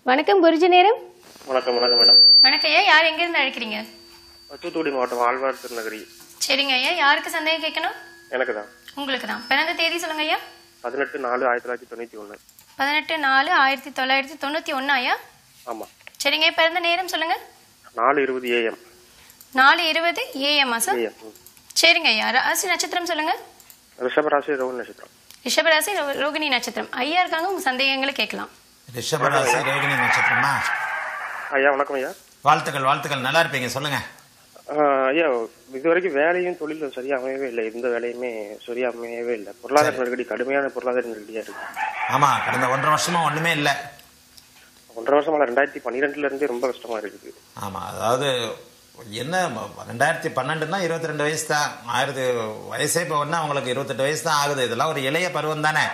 வணக்கம் குருஜி நேரம் வணக்கம் வணக்கம் மேடம் வணக்கம் ஐயா யார் எங்கேருந்து அழைக்கிறீங்க தூத்துக்குடி மாவட்டம் ஆழ்வார் திருநகரி சரிங்க ஐயா யாருக்கு சந்தேகம் கேட்கணும் எனக்கு தான் உங்களுக்கு தான் பிறந்த தேதி சொல்லுங்க ஐயா பதினெட்டு நாலு ஆயிரத்தி தொள்ளாயிரத்தி தொண்ணூற்றி ஒன்று பதினெட்டு நாலு ஆயிரத்தி தொள்ளாயிரத்தி தொண்ணூற்றி ஒன்று ஐயா ஆமாம் சரிங்க பிறந்த நேரம் சொல்லுங்க நாலு இருபது ஏஎம் நாலு இருபது ஏஎம்மா சார் ஏஎம் சரிங்க ஐயா ராசி நட்சத்திரம் சொல்லுங்க ரிஷபராசி ரோஹிணி நட்சத்திரம் ரிஷபராசி ரோ- ரோகிணி நட்சத்திரம் ஐயா இருக்காங்க உங்க சந்தேகங்களை கேட்கலாம் ரிஷபராசி ரோகிணி நட்சத்திரமா ஐயா வணக்கம் ஐயா வாழ்த்துக்கள் வாழ்த்துக்கள் நல்லா இருப்பீங்க சொல்லுங்க ஆஹ் ஐயா இது வரைக்கும் வேலையும் தொழிலும் சரியா அமையவே இல்லை எந்த வேலையுமே சரியா அமையவே இல்லை பொருளாதார நெருக்கடி கடுமையான பொருளாதார நெருக்கடியா இருக்கு ஆமா கடந்த ஒன்றரை வருஷமா ஒண்ணுமே இல்லை ஒன்றரை வருஷமா ரெண்டாயிரத்தி பன்னிரெண்டுல இருந்தே ரொம்ப கஷ்டமா இருக்குது ஆமா அதாவது என்ன ரெண்டாயிரத்தி பன்னெண்டுனா இருபத்தி ரெண்டு வயசு தான் ஆயிரத்தி வயசே இப்போ ஒன்று அவங்களுக்கு இருபத்தெட்டு வயசு தான் ஆகுது இதெல்லாம் ஒரு இளைய பருவம் தானே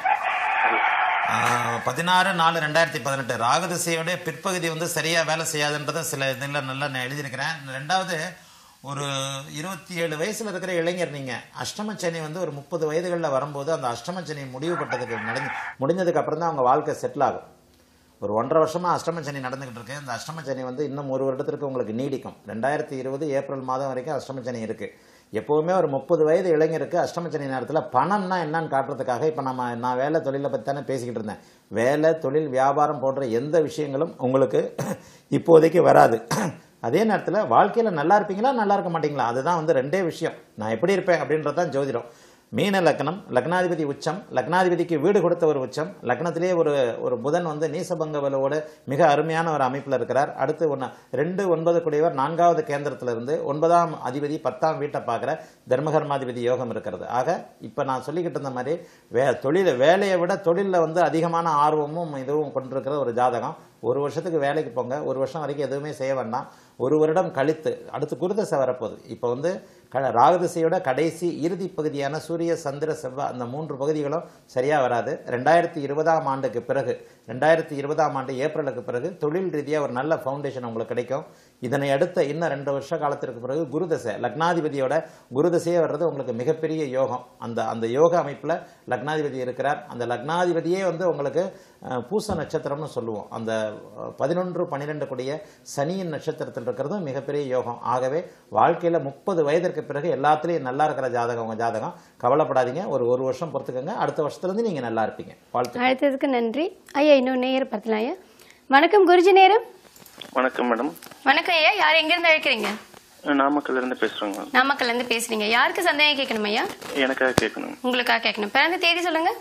ஆஹ், பதினாறு நாலு ரெண்டாயிரத்தி பதினெட்டு ராகதிசையோட பிற்பகுதி வந்து சரியா வேலை செய்யாதுன்றதை சில இதில் நல்லா நான் எழுதியிருக்கிறேன் ரெண்டாவது ஒரு இருபத்தி ஏழு வயசுல இருக்கிற இளைஞர் நீங்க அஷ்டமச்சனி வந்து ஒரு முப்பது வயதுகளில் வரும்போது அந்த அஷ்டமச்சனி முடிவு பட்டதுக்கு நடந்து முடிஞ்சதுக்கு அப்புறம் தான் அவங்க வாழ்க்கை செட்டில் ஆகும் ஒரு ஒன்றரை வருஷமா அஷ்டமச்சனி நடந்துகிட்டு இருக்கு அந்த அஷ்டமச்சனி வந்து இன்னும் ஒரு வருடத்திற்கு உங்களுக்கு நீடிக்கும் ரெண்டாயிரத்தி இருபது ஏப்ரல் மாதம் வரைக்கும் அஷ்டமச்சனி இருக்கு எப்பவுமே ஒரு முப்பது வயது இளைஞருக்கு அஷ்டமச்சனி நேரத்தில் பணம்னா என்னன்னு காட்டுறதுக்காக இப்போ நம்ம நான் வேலை தொழிலை பற்றி தானே பேசிக்கிட்டு இருந்தேன் வேலை தொழில் வியாபாரம் போன்ற எந்த விஷயங்களும் உங்களுக்கு இப்போதைக்கு வராது அதே நேரத்தில் வாழ்க்கையில் நல்லா இருப்பீங்களா நல்லா இருக்க மாட்டீங்களா அதுதான் வந்து ரெண்டே விஷயம் நான் எப்படி இருப்பேன் அப்படின்றது தான் ஜோதிடம் மீன லக்னம் லக்னாதிபதி உச்சம் லக்னாதிபதிக்கு வீடு கொடுத்த ஒரு உச்சம் லக்னத்திலே ஒரு ஒரு புதன் வந்து நீசபங்க வலுவோட மிக அருமையான ஒரு அமைப்பில் இருக்கிறார் அடுத்து ஒன்று ரெண்டு ஒன்பது குடையவர் நான்காவது கேந்திரத்துல இருந்து ஒன்பதாம் அதிபதி பத்தாம் வீட்டை பார்க்குற தர்மகர்மாதிபதி யோகம் இருக்கிறது ஆக இப்போ நான் சொல்லிக்கிட்டு இருந்த மாதிரி வே தொழில் வேலையை விட தொழிலில் வந்து அதிகமான ஆர்வமும் இதுவும் கொண்டிருக்கிற ஒரு ஜாதகம் ஒரு வருஷத்துக்கு வேலைக்கு போங்க ஒரு வருஷம் வரைக்கும் எதுவுமே செய்ய வேண்டாம் ஒரு வருடம் கழித்து அடுத்து குருதசை வரப்போகுது இப்போ வந்து க ராகதிசையோட கடைசி இறுதி பகுதியான சூரிய சந்திர செவ்வாய் அந்த மூன்று பகுதிகளும் சரியா வராது ரெண்டாயிரத்தி இருபதாம் ஆண்டுக்கு பிறகு ரெண்டாயிரத்தி இருபதாம் ஆண்டு ஏப்ரலுக்கு பிறகு தொழில் ரீதியாக ஒரு நல்ல ஃபவுண்டேஷன் உங்களுக்கு கிடைக்கும் இதனை அடுத்த இன்னும் ரெண்டு வருஷ காலத்திற்கு பிறகு குருதசை லக்னாதிபதியோட குருதசையே வர்றது உங்களுக்கு மிகப்பெரிய யோகம் அந்த அந்த யோக அமைப்பில் லக்னாதிபதி இருக்கிறார் அந்த லக்னாதிபதியே வந்து உங்களுக்கு அஹ், பூச நட்சத்திரம்னு சொல்லுவோம் அந்த பதினொன்று பன்னிரெண்டு கூடிய சனியின் நட்சத்திரத்தில் இருக்கிறதும் மிகப்பெரிய யோகம் ஆகவே வாழ்க்கையில் முப்பது வயதிற்கு பிறகு எல்லாத்துலேயும் நல்லா இருக்கிற ஜாதகம் உங்கள் ஜாதகம் கவலைப்படாதீங்க ஒரு ஒரு வருஷம் பொறுத்துக்கோங்க அடுத்த வருஷத்துலேருந்து நீங்கள் நல்லா இருப்பீங்க வாழ்த்து அழைத்ததுக்கு நன்றி ஐயா இன்னும் நேயர் பார்க்கலாம் ஐயா வணக்கம் குருஜி நேரம் வணக்கம் மேடம் வணக்கம் ஐயா யார் எங்கேருந்து அழைக்கிறீங்க நாமக்கல்ல இருந்து பேசுறேங்க மேடம் நாமக்கல்ல இருந்து பேசுறீங்க யாருக்கு சந்தேகம் கேட்கணும் ஐயா எனக்காக கேட்கணும் உங்களுக்காக கேட்கணும் பிறந்த தேதி சொல்லுங்க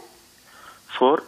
four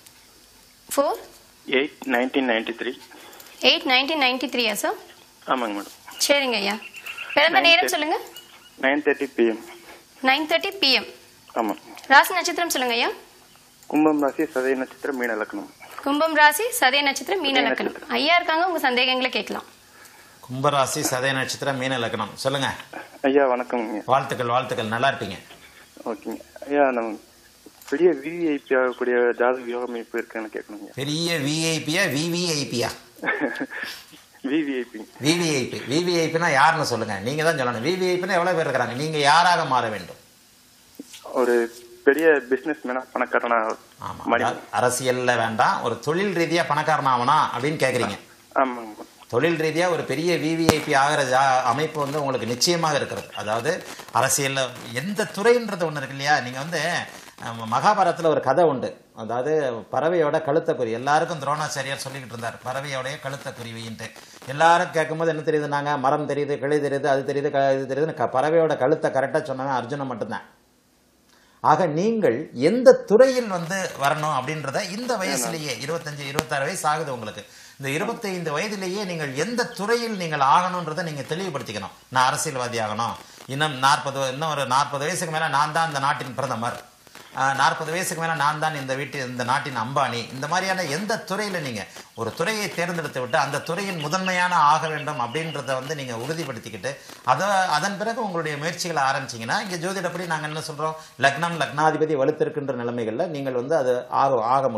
four eight nineteen ninety three eight nineteen ninety த்ரீயா சார் ஆமாங்க மேடம் சரிங்க ஐயா பிறந்த நேரம் சொல்லுங்க nine thirty PM nine thirty PM ஆமாம் ராசி நட்சத்திரம் சொல்லுங்க ஐயா கும்பம் ராசி சதய நட்சத்திரம் மீன லக்னம் கும்பம் ராசி சதய நட்சத்திரம் மீன லக்கணம் ஐயா இருக்காங்க உங்க சந்தேகங்களை கேட்கலாம் கும்பராசி சதய நட்சத்திரம் மீன லக்னம் சொல்லுங்க ஐயா வணக்கம்ங்க வாழ்த்துக்கள் வாழ்த்துக்கள் நல்லா இருப்பீங்க ஓகேங்க ஐயா நம்ம பெரிய விவிஐபி ஆகக்கூடிய ஜாதக யோக அமைப்பு இருக்குன்னு கேட்கணுங்க பெரிய விஐபியா விவிஐபியா விவிஐபி விவிஐபி விவிஐபினா யாருன்னு சொல்லுங்க நீங்க தான் சொல்லணும் விவிஐபினா எவ்வளவு பேர் இருக்கிறாங்க நீங்க யாராக மாற வேண்டும் ஒரு பெரிய பிசினஸ் மேனா பணக்காரனா ஆமா மணி அதாவது அரசியல்ல வேண்டாம் ஒரு தொழில் ரீதியா பணக்காரன் ஆகணும் அப்படின்னு கேக்குறீங்க ஆமாங்க தொழில் ரீதியா ஒரு பெரிய விவிஐபி ஆகிற ஜா- அமைப்பு வந்து உங்களுக்கு நிச்சயமாக இருக்கிறது அதாவது அரசியல்ல எந்த துறைன்றது ஒண்ணு இருக்கு இல்லையா நீங்க வந்து அஹ், மகாபாரதத்துல ஒரு கதை உண்டு அதாவது பறவையோட கழுத்தை குறி எல்லாருக்கும் துரோணாச்சாரியார் சொல்லிக்கிட்டு இருந்தார் பறவையோடைய கழுத்தை குறிவின்ட்டு எல்லாரும் கேட்கும்போது என்ன தெரியுது நாங்க மரம் தெரியுது கிளை தெரியுது அது தெரியுது க- இது தெரியுதுன்னு க- பறவையோட கழுத்தை கரெக்டா சொன்னவன் அர்ஜுனன் மட்டும்தான் ஆக நீங்கள் எந்த துறையில் வந்து வரணும் அப்படின்றத இந்த வயசுலயே இருபத்தஞ்சு இருபத்தாறு வயசு ஆகுது உங்களுக்கு இந்த இருபத்தைந்து வயதிலேயே நீங்கள் எந்த துறையில் நீங்கள் ஆகணுன்றதை நீங்க தெளிவுபடுத்திக்கணும் நான் அரசியல்வாதி ஆகணும் இன்னும் நாற்பது இன்னும் ஒரு நாற்பது வயசுக்கு மேல நான் தான் இந்த நாட்டின் பிரதமர் நாற்பது வயசுக்கு மேல நான் தான் இந்த வீட்டு இந்த நாட்டின் அம்பானி இந்த மாதிரியான எந்த துறையில நீங்க ஒரு துறையை தேர்ந்தெடுத்து விட்டு அந்த துறையின் முதன்மையான ஆக வேண்டும் அப்படின்றத வந்து நீங்க உறுதிப்படுத்திக்கிட்டு அதை அதன் பிறகு உங்களுடைய முயற்சிகளை ஆரம்பிச்சீங்கன்னா இங்க ஜோதிடப்படி நாங்க என்ன சொல்றோம் லக்னம் லக்னாதிபதி வலுத்திருக்கின்ற நிலைமைகள்ல நீங்கள் வந்து அது ஆக ஆக முடியும்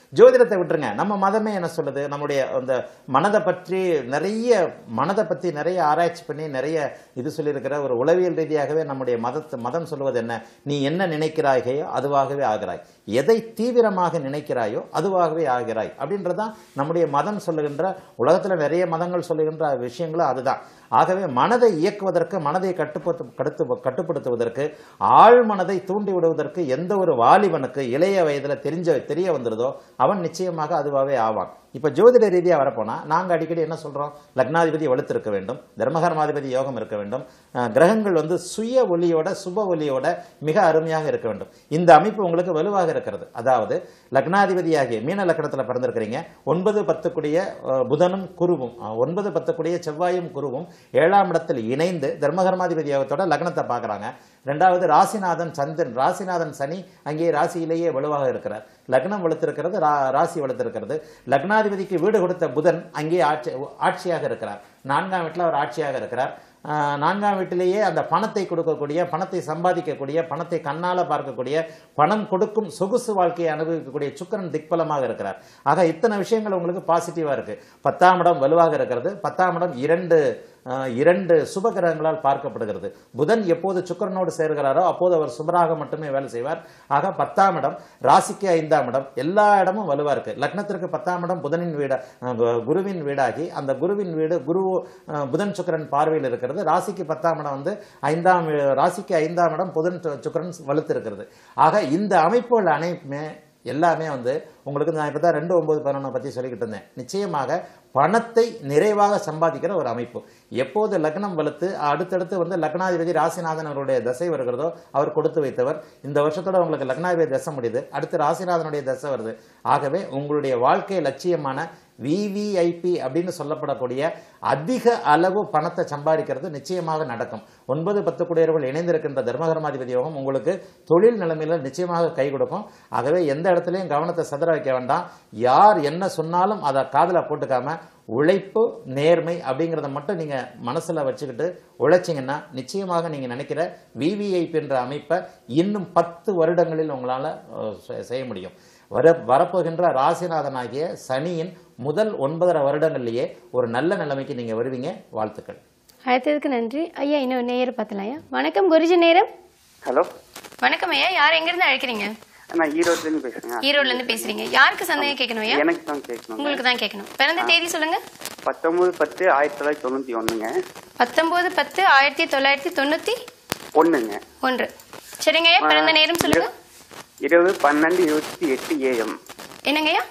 ஜோதிடத்தை விட்டுருங்க நம்ம மதமே என்ன சொல்லுது நம்முடைய அந்த மனதை பற்றி நிறைய மனதை பற்றி நிறைய ஆராய்ச்சி பண்ணி நிறைய இது சொல்லியிருக்கிற ஒரு உளவியல் ரீதியாகவே நம்முடைய மதத்தை மதம் சொல்வது என்ன நீ என்ன நினைக்கிறாயோ அதுவாகவே ஆகிறாய் எதை தீவிரமாக நினைக்கிறாயோ அதுவாகவே ஆகிறாய் அப்படின்றதான் நம்முடைய மதம் சொல்லுகின்ற உலகத்தில் நிறைய மதங்கள் சொல்லுகின்ற விஷயங்களும் அதுதான் ஆகவே மனதை இயக்குவதற்கு மனதை கட்டுப்படுத்த கடுத்து கட்டுப்படுத்துவதற்கு ஆழ் மனதை தூண்டி விடுவதற்கு எந்த ஒரு வாலிபனுக்கு இளைய வயதில் தெரிஞ்ச தெரிய வந்துருதோ அவன் நிச்சயமாக அதுவாகவே ஆவான் இப்போ ஜோதிட ரீதியாக வரப்போனா நாங்கள் அடிக்கடி என்ன சொல்கிறோம் லக்னாதிபதி வலுத்திருக்க வேண்டும் தர்மகர்மாதிபதி யோகம் இருக்க வேண்டும் அஹ், கிரகங்கள் வந்து சுய ஒளியோட சுப ஒளியோட மிக அருமையாக இருக்க வேண்டும் இந்த அமைப்பு உங்களுக்கு வலுவாக இருக்கிறது அதாவது லக்னாதிபதியாகிய மீன லக்னத்தில் பிறந்திருக்கிறீங்க ஒன்பது பத்துக்குடிய அஹ், புதனும் குருவும் அஹ், ஒன்பது பத்துக்குடிய செவ்வாயும் குருவும் ஏழாம் இடத்தில் இணைந்து தர்மகர்மாதிபதி யோகத்தோட லக்னத்தை பார்க்குறாங்க ரெண்டாவது ராசிநாதன் சந்திரன் ராசிநாதன் சனி அங்கே ராசியிலேயே வலுவாக இருக்கிறார் லக்னம் வலுத்திருக்கிறது ரா- ராசி வலுத்திருக்கிறது லக்னாதிபதிக்கு வீடு கொடுத்த புதன் அங்கே ஆட்சி ஆட்சியாக இருக்கிறார் நான்காம் வீட்டில் அவர் ஆட்சியாக இருக்கிறார் ஆஹ், நான்காம் வீட்டிலேயே அந்த பணத்தை கொடுக்கக்கூடிய பணத்தை சம்பாதிக்கக்கூடிய பணத்தை கண்ணால பார்க்கக்கூடிய பணம் கொடுக்கும் சொகுசு வாழ்க்கையை அனுபவிக்கக்கூடிய சுக்கிரன் திக்பலமாக இருக்கிறார் ஆக இத்தனை விஷயங்கள் உங்களுக்கு பாசிட்டிவா இருக்கு பத்தாம் இடம் வலுவாக இருக்கிறது பத்தாம் இடம் இரண்டு ஆஹ், இரண்டு சுப கிரகங்களால் பார்க்கப்படுகிறது புதன் எப்போது சுக்கிரனோடு சேர்கிறாரோ அப்போது அவர் சுபராக மட்டுமே வேலை செய்வார் ஆக பத்தாம் இடம் ராசிக்கு ஐந்தாம் இடம் எல்லா இடமும் வலுவா இருக்கு லக்னத்திற்கு பத்தாம் இடம் புதனின் வீட ஆஹ், கு- குருவின் வீடாகி அந்த குருவின் வீடு குரு ஆஹ், புதன் சுக்கிரன் பார்வையில் இருக்கிறது ராசிக்கு பத்தாம் இடம் வந்து ஐந்தாம் வீ- ராசிக்கு ஐந்தாம் இடம் புதன் சு- சுக்கிரன் வலுத்து இருக்கிறது ஆக இந்த அமைப்புகள் அனைத்துமே எல்லாமே வந்து உங்களுக்கு நான் இப்போ தான் ரெண்டு ஒன்பது பதினொன்றை பற்றி சொல்லிக்கிட்டு இருந்தேன் நிச்சயமாக பணத்தை நிறைவாக சம்பாதிக்கிற ஒரு அமைப்பு எப்போது லக்னம் வலுத்து அடுத்தடுத்து வந்து லக்னாதிபதி ராசிநாதன் அவருடைய தசை வருகிறதோ அவர் கொடுத்து வைத்தவர் இந்த வருஷத்தோட உங்களுக்கு லக்னாதிபதி தசை முடியுது அடுத்து ராசிநாதனுடைய தசை வருது ஆகவே உங்களுடைய வாழ்க்கை லட்சியமான விவிஐபி அப்படின்னு சொல்லப்படக்கூடிய அதிக அளவு பணத்தை சம்பாதிக்கிறது நிச்சயமாக நடக்கும் ஒன்பது பத்து குடியர்கள் இணைந்திருக்கின்ற தர்மகர்மாதிபதி யோகம் உங்களுக்கு தொழில் நிலைமையில நிச்சயமாக கை கொடுக்கும் ஆகவே எந்த இடத்துலையும் கவனத்தை சதுர வைக்க வேண்டாம் யார் என்ன சொன்னாலும் அதை காதுல போட்டுக்காம உழைப்பு நேர்மை அப்படிங்கிறத மட்டும் நீங்க மனசுல வச்சுக்கிட்டு உழைச்சிங்கன்னா நிச்சயமாக நீங்க நினைக்கிற விவிஐபி என்ற அமைப்பை இன்னும் பத்து வருடங்களில் உங்களால அஹ், செ- செய்ய முடியும் வர வரப்போகின்ற ராசிநாதனாகிய சனியின் முதல் ஒன்பதரை வருடங்கள்லயே ஒரு நல்ல நிலைமைக்கு நீங்க வருவீங்க வாழ்த்துக்கள் அழைத்ததுக்கு நன்றி ஐயா இன்னும் நேயர் பார்த்தலாம் ஐயா வணக்கம் குருஜி நேரம் ஹலோ வணக்கம் ஐயா யார் எங்க இருந்து அழைக்கிறீங்க நான் ஈரோட்லேருந்து பேசுறேங்க ஈரோட்ல இருந்து பேசுறீங்க யாருக்கு சந்தேகம் கேட்கணும் ஐயா எனக்கு தான் கேட்கணும் உங்களுக்கு தான் கேட்கணும் பிறந்த தேதி சொல்லுங்க பத்தொன்பது பத்து ஆயிரத்தி தொள்ளாயிரத்தி தொண்ணூற்றி ஒன்றுங்க பத்தொன்பது பத்து ஆயிரத்தி தொள்ளாயிரத்தி தொண்ணூத்தி ஒன்றுங்க ஒன்று சரிங்க ஐயா பிறந்த நேரம் சொல்லுங்க இருபது பன்னெண்டு இருபத்தி எட்டு ஏஎம் என்னங்க ஐயா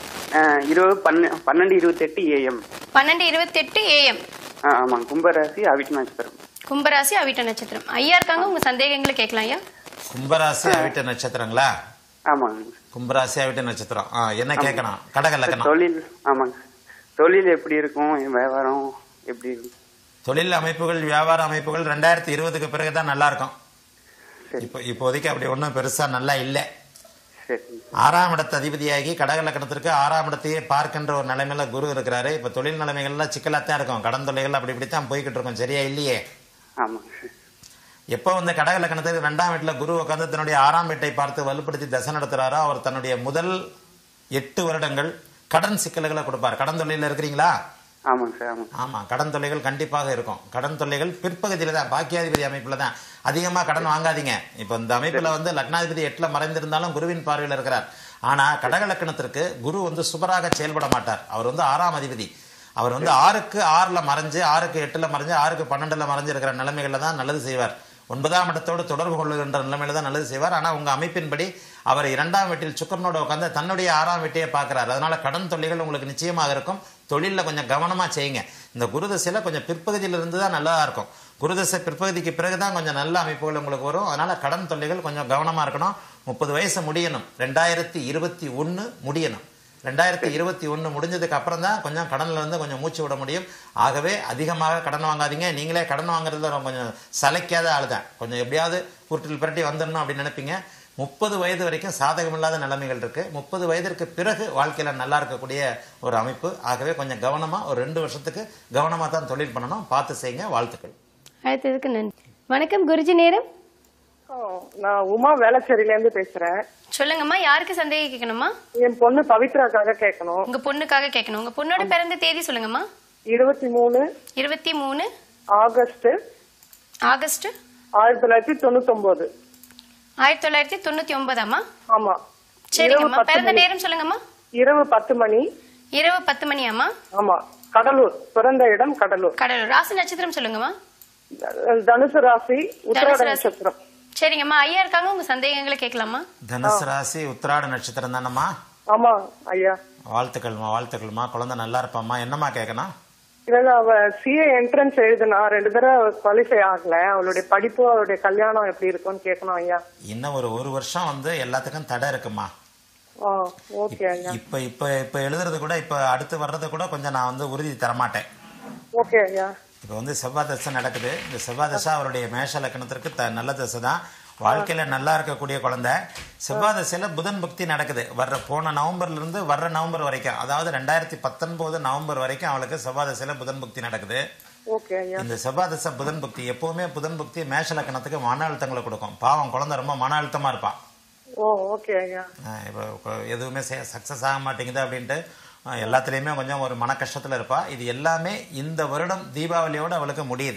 இருபது பன்ன பன்னெண்டு இருபத்தெட்டு ஏஎம் பன்னெண்டு இருபத்தெட்டு ஏஎம் ஆ ஆமாங்க கும்பராசி அவிட்ட நட்சத்திரம் கும்பராசி அவிட்ட நட்சத்திரம் ஐயா இருக்காங்க உங்க சந்தேகங்களை கேட்கலாம் ஐயா கும்பராசி அவிட்ட நட்சத்திரங்களா ஆமாங்க கும்பராசி அவிட்ட நட்சத்திரம் ஆ, என்ன கேட்கணும் கடக லக்கணம் தொழில் ஆமாங்க தொழில் எப்படி இருக்கும் வியாபாரம் எப்படி இருக்கும் தொழில் அமைப்புகள் வியாபார அமைப்புகள் ரெண்டாயிரத்தி இருபதுக்கு பிறகுதான் நல்லா இருக்கும் சரி இப்போ இப்போதைக்கு அப்படி ஒன்றும் பெருசா நல்லா இல்லை சரி ஆறாம் இடத்து அதிபதியாகி கடக லக்கணத்திற்கு ஆறாம் இடத்தையே பார்க்கின்ற ஒரு நிலைமையில குரு இருக்கிறாரு இப்ப தொழில் நிலைமைகள்லாம் சிக்கலாத்தான் இருக்கும் கடன் தொல்லைகள் அப்படி இப்படித்தான் போய்கிட்டு இருக்கும் சரியா இல்லையே ஆமாங்க சார் எப்போ வந்து கடக லக்கணத்துக்கு ரெண்டாம் வீட்டில் குரு உட்காந்து தன்னுடைய ஆறாம் வீட்டை பார்த்து வலுப்படுத்தி தசை நடத்துறாரோ அவர் தன்னுடைய முதல் எட்டு வருடங்கள் கடன் சிக்கல்களை கொடுப்பார் கடன் தொல்லையில் இருக்கிறீங்களா ஆமாங்க சார் ஆமாங்க ஆமா கடன் தொல்லைகள் கண்டிப்பாக இருக்கும் கடன் தொல்லைகள் பிற்பகுதியில தான் பாக்கியாதிபதி அமைப்புல தான் அதிகமா கடன் வாங்காதீங்க இப்போ இந்த அமைப்புல வந்து லக்னாதிபதி எட்டுல மறைந்திருந்தாலும் குருவின் பார்வையில் இருக்கிறார் ஆனா கடக லக்கணத்திற்கு குரு வந்து சுபராக செயல்பட மாட்டார் அவர் வந்து ஆறாம் அதிபதி அவர் வந்து ஆறுக்கு ஆறுல மறைஞ்சு ஆறுக்கு எட்டுல மறைஞ்சு ஆறுக்கு பன்னெண்டுல மறைஞ்சு இருக்கிற நிலைமைகள்ல தான் நல்லது செய்வார் ஒன்பதாம் இடத்தோடு தொடர்பு கொள்ளுகின்ற நிலைமையில தான் நல்லது செய்வார் ஆனா உங்க அமைப்பின்படி அவர் இரண்டாம் வீட்டில் சுக்கரனோட உட்காந்து தன்னுடைய ஆறாம் வீட்டையே பார்க்கிறார் அதனால கடன் தொல்லைகள் உங்களுக்கு நிச்சயமாக இருக்கும் தொழில்ல கொஞ்சம் கவனமா செய்யுங்க இந்த குருதசையில கொஞ்சம் பிற்பகுதியில இருந்து தான் நல்லா இருக்கும் குருதசை பிற்பகுதிக்கு பிறகுதான் கொஞ்சம் நல்ல அமைப்புகள் உங்களுக்கு வரும் அதனால கடன் தொல்லைகள் கொஞ்சம் கவனமா இருக்கணும் முப்பது வயசு முடியணும் ரெண்டாயிரத்தி இருபத்தி ஒன்னு முடியணும் ரெண்டாயிரத்தி இருபத்தி ஒன்று முடிஞ்சதுக்கு அப்புறம் தான் கொஞ்சம் கடன்ல இருந்து கொஞ்சம் மூச்சு விட முடியும் ஆகவே அதிகமாக கடன் வாங்காதீங்க நீங்களே கடன் வாங்குறதுல ரொம்ப கொஞ்சம் சளைக்காத ஆள் தான் கொஞ்சம் எப்படியாவது உருட்டில் புரட்டி வந்துடணும் அப்படின்னு நினைப்பீங்க முப்பது வயது வரைக்கும் சாதகமில்லாத நிலைமைகள் இருக்கு முப்பது வயதிற்கு பிறகு வாழ்க்கையில நல்லா இருக்கக்கூடிய ஒரு அமைப்பு ஆகவே கொஞ்சம் கவனமா ஒரு ரெண்டு வருஷத்துக்கு கவனமா தான் தொழில் பண்ணணும் பார்த்து செய்யுங்க வாழ்த்துக்கள் அழைத்ததுக்கு நன்றி வணக்கம் குருஜி நேரம் ஆ, நான் உமா வேளச்சேரியில இருந்து பேசுறேன் சொல்லுங்கம்மா யாருக்கு சந்தேகம் கேட்கணுமா என் பொண்ணு பவித்ராக்காக கேட்கணும் உங்க பொண்ணுக்காக கேட்கணும் உங்க பொண்ணோட பிறந்த தேதி சொல்லுங்கம்மா இருபத்தி மூணு இருபத்தி மூணு ஆகஸ்ட் ஆகஸ்ட் ஆயிரத்தி தொள்ளாயிரத்தி தொண்ணூத்தி ஒன்பது ஆயிரத்தி தொள்ளாயிரத்தி தொண்ணூத்தி ஒன்பதாம்மா ஆமா சரிங்கம்மா இரவு பத்து பிறந்த மணி. நேரம் சொல்லுங்கம்மா இரவு பத்து மணி இரவு பத்து மணியாம்மா ஆமா கடலூர் பிறந்த இடம் கடலூர் கடலூர் ராசி நட்சத்திரம் சொல்லுங்கம்மா தனுசு ராசி உத்திராட தனுசு ராசி. நட்சத்திரம் சரிங்கம்மா ஐயா இருக்காங்க உங்க சந்தேகங்களை கேட்கலாமா தனுசு ராசி உத்திராட நட்சத்திரம் தானம்மா ஆமா ஐயா வாழ்த்துக்கள்மா வாழ்த்துக்கள்மா குழந்தை நல்லா இருப்பாம்மா என்னம்மா கேட்கணும் இல்ல அவ சிஏ என்ட்ரன்ஸ் எழுதுனா ரெண்டு தடவை குவாலிஃபை ஆகல அவளுடைய படிப்பு அவளுடைய கல்யாணம் எப்படி இருக்கும்னு கேட்கணும் ஐயா இன்னும் ஒரு ஒரு வருஷம் வந்து எல்லாத்துக்கும் தடை இருக்குமா ஆ ஓகே ஐயா இப்ப இப்ப இப்ப எழுதுறது கூட இப்ப அடுத்து வர்றது கூட கொஞ்சம் நான் வந்து உறுதி தரமாட்டேன் ஓகே ஐயா இப்போ வந்து செவ்வாய் தசை நடக்குது இந்த செவ்வாய் தசை அவருடைய மேஷ லக்னத்திற்கு த நல்ல தசை தான் வாழ்க்கையில நல்லா இருக்கக்கூடிய குழந்தை செவ்வாய் தசையில புதன் புக்தி நடக்குது வர்ற போன நவம்பர்ல இருந்து வர்ற நவம்பர் வரைக்கும் அதாவது ரெண்டாயிரத்தி பத்தொன்பது நவம்பர் வரைக்கும் அவளுக்கு செவ்வாய் தசையில புதன் புக்தி நடக்குது ஓகே ஐயா இந்த செவ்வாய் தசை புதன் புக்தி எப்பவுமே புதன் புக்தி மேஷ லக்னத்துக்கு மன அழுத்தங்களை கொடுக்கும் பாவம் குழந்தை ரொம்ப மன அழுத்தமா இருப்பான் ஓ ஓகே ஐயா ஆஹ் இப்போ இப்போ எதுவுமே சக்ஸஸ் ஆக மாட்டேங்குது அப்படின்ட்டு ஆஹ் எல்லாத்துலேயுமே கொஞ்சம் ஒரு மன கஷ்டத்தில் இருப்பா இது எல்லாமே இந்த வருடம் தீபாவளியோட அவளுக்கு முடியுது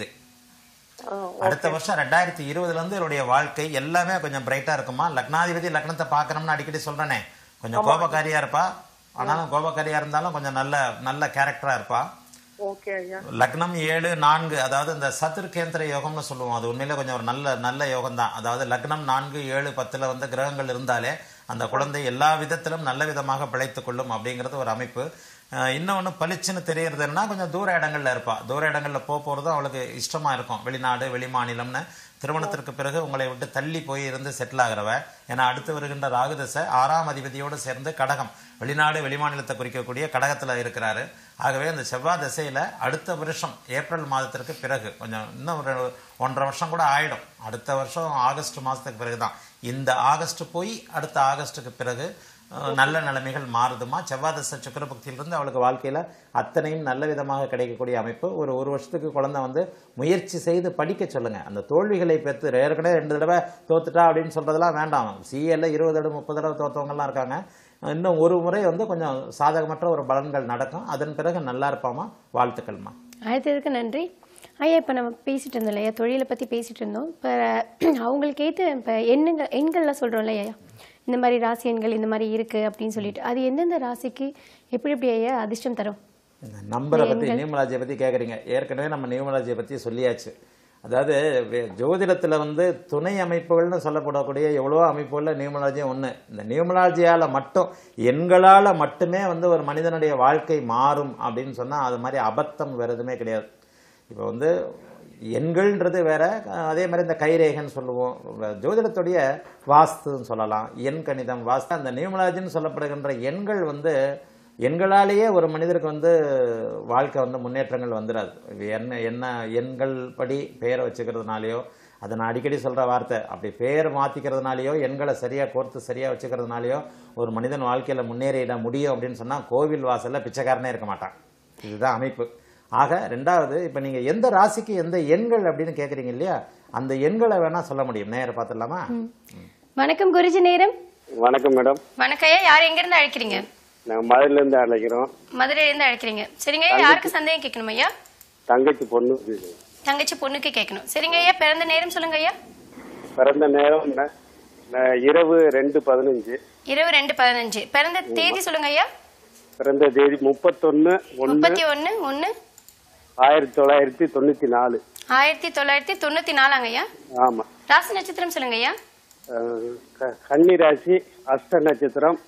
ஆ, அடுத்த வருஷம் ரெண்டாயிரத்தி இருபதுல இருந்து இவருடைய வாழ்க்கை எல்லாமே கொஞ்சம் பிரைட்டா இருக்குமா லக்னாதிபதி லக்னத்தை பார்க்கணும்னு அடிக்கடி சொல்றேனே கொஞ்சம் கோபக்காரியா இருப்பா ஆனாலும் கோபக்காரியா இருந்தாலும் கொஞ்சம் நல்ல நல்ல கேரக்டரா இருப்பா ஓகே ஐயா லக்னம் ஏழு நான்கு அதாவது இந்த சதுர்கேந்திர யோகம்னு சொல்லுவோம் அது உண்மையிலே கொஞ்சம் ஒரு நல்ல நல்ல யோகம் தான் அதாவது லக்னம் நான்கு ஏழு பத்துல வந்து கிரகங்கள் இருந்தாலே அந்த குழந்தை எல்லா விதத்திலும் நல்ல விதமாக பிழைத்துக் கொள்ளும் அப்படிங்கிறது ஒரு அமைப்பு அஹ் இன்னொன்னு பளிச்சுன்னு தெரியறதுன்னா கொஞ்சம் தூர இடங்கள்ல இருப்பா தூர இடங்கள்ல போக போறதும் அவளுக்கு இஷ்டமா இருக்கும் வெளிநாடு வெளிமாநிலம்னு திருமணத்திற்கு பிறகு உங்களை விட்டு தள்ளி போய் இருந்து செட்டில் ஆகிறவ ஏன்னா அடுத்து வருகின்ற ராகுதசை ஆறாம் அதிபதியோடு சேர்ந்து கடகம் வெளிநாடு வெளிமாநிலத்தை குறிக்கக்கூடிய கடகத்துல இருக்கிறாரு ஆகவே அந்த செவ்வாய் திசையில அடுத்த வருஷம் ஏப்ரல் மாதத்திற்கு பிறகு கொஞ்சம் இன்னும் ஒரு ஒன்றரை வருஷம் கூட ஆயிடும் அடுத்த வருஷம் ஆகஸ்ட் மாசத்துக்கு பிறகுதான் இந்த ஆகஸ்ட் போய் அடுத்த ஆகஸ்டுக்கு பிறகு அஹ், நல்ல நிலைமைகள் மாறுதுமா செவ்வாய் தசை சுக்கரபக்தியிலிருந்து அவளுக்கு வாழ்க்கையில அத்தனையும் நல்ல விதமாக கிடைக்கக்கூடிய அமைப்பு ஒரு ஒரு வருஷத்துக்கு குழந்தை வந்து முயற்சி செய்து படிக்க சொல்லுங்க அந்த தோல்விகளை பெற்று ஏற்கனவே ரெண்டு தடவை தோத்துட்டா அப்படின்னு சொல்றதெல்லாம் வேண்டாம் சிஏல இருபது தடவை முப்பது தடவை தோத்தவங்கலாம் இருக்காங்க இன்னும் ஒரு முறை வந்து கொஞ்சம் சாதகமற்ற ஒரு பலன்கள் நடக்கும் அதன் பிறகு நல்லா இருப்பாமா வாழ்த்துக்கள்மா அடுத்ததுக்கு நன்றி ஐயா இப்போ நம்ம பேசிட்டு இருந்தோம் இல்லையா தொழிலை பற்றி பேசிட்டு இருந்தோம் இப்போ அவங்களுக்கு ஏற்ற இப்போ எண்ணுங்க எண்கள்லாம் சொல்கிறோம்ல ஐயா இந்த மாதிரி ராசி எண்கள் இந்த மாதிரி இருக்குது அப்படின்னு சொல்லிட்டு அது எந்தெந்த ராசிக்கு எப்படி எப்படி ஐயா அதிர்ஷ்டம் தரும் இந்த நம்பரை பத்தி நியூமராஜியை பத்தி கேக்குறீங்க ஏற்கனவே நம்ம நியூமராஜியை பத்தி சொல்லியாச்சு அதாவது வே- ஜோதிடத்துல வந்து துணை அமைப்புகள்னு சொல்லப்படக்கூடிய எவ்வளவோ அமைப்புகள்ல நியூமராஜியும் ஒண்ணு இந்த நியூமராஜியால மட்டும் எண்களால மட்டுமே வந்து ஒரு மனிதனுடைய வாழ்க்கை மாறும் அப்படின்னு சொன்னா அது மாதிரி அபத்தம் வேற எதுவுமே கிடையாது இப்போ வந்து எண்கள்ன்றது வேற அஹ் அதே மாதிரி இந்த கைரேகன்னு சொல்லுவோம் ஜோதிடத்துடைய வாஸ்துன்னு சொல்லலாம் எண் கணிதம் வாஸ்து அந்த நியூமராஜின்னு சொல்லப்படுகின்ற எண்கள் வந்து எண்களாலேயே ஒரு மனிதருக்கு வந்து வாழ்க்கை வந்து முன்னேற்றங்கள் வந்துடாது இது என்ன என்ன எண்கள் படி பெயரை வச்சுக்கிறதுனாலையோ அதை நான் அடிக்கடி சொல்ற வார்த்தை அப்படி பெயர் மாத்திக்கிறதுனாலயோ எண்களை சரியா கோர்த்து சரியா வச்சுக்கிறதுனாலயோ ஒரு மனிதன் வாழ்க்கையில முன்னேறிட முடியும் அப்படின்னு சொன்னா கோவில் வாசல்ல பிச்சைக்காரனே இருக்க மாட்டான் இதுதான் அமைப்பு ஆக ரெண்டாவது இப்ப நீங்க எந்த ராசிக்கு எந்த எண்கள் அப்படின்னு கேக்குறீங்க இல்லையா அந்த எண்களை வேணா சொல்ல முடியும் நேர பார்த்துடலாமா வணக்கம் குருஜி நேரம் வணக்கம் மேடம் வணக்கம் ஐயா யார் எங்க இருந்து அழைக்கிறீங்க நாங்க மதுரையில இருந்து அழைக்கிறோம் மதுரையில இருந்து அழைக்கிறீங்க சரிங்க ஐயா யாருக்கு சந்தேகம் கேட்கணும் ஐயா தங்கச்சி பொண்ணு தங்கச்சி பொண்ணுக்கு கேட்கணும் சரிங்க ஐயா பிறந்த நேரம் சொல்லுங்க ஐயா பிறந்த நேரம் ந- ந- இரவு ரெண்டு பதினஞ்சு இரவு ரெண்டு பதினஞ்சு பிறந்த தேதி சொல்லுங்க ஐயா பிறந்த தேதி முப்பத்தொன்னு ஒன்னு முப்பத்தி ஒன்னு ஒன்னு ஆயிரத்தி தொள்ளாயிரத்தி தொண்ணூத்தி நாலு ஆயிரத்தி தொள்ளாயிரத்தி தொண்ணூத்தி நாலாங்க ஐயா ஆமா ராசி நட்சத்திரம் சொல்லுங்க ஐயா அஹ், க- கன்னி ராசி அஷ்ட நட்சத்திரம்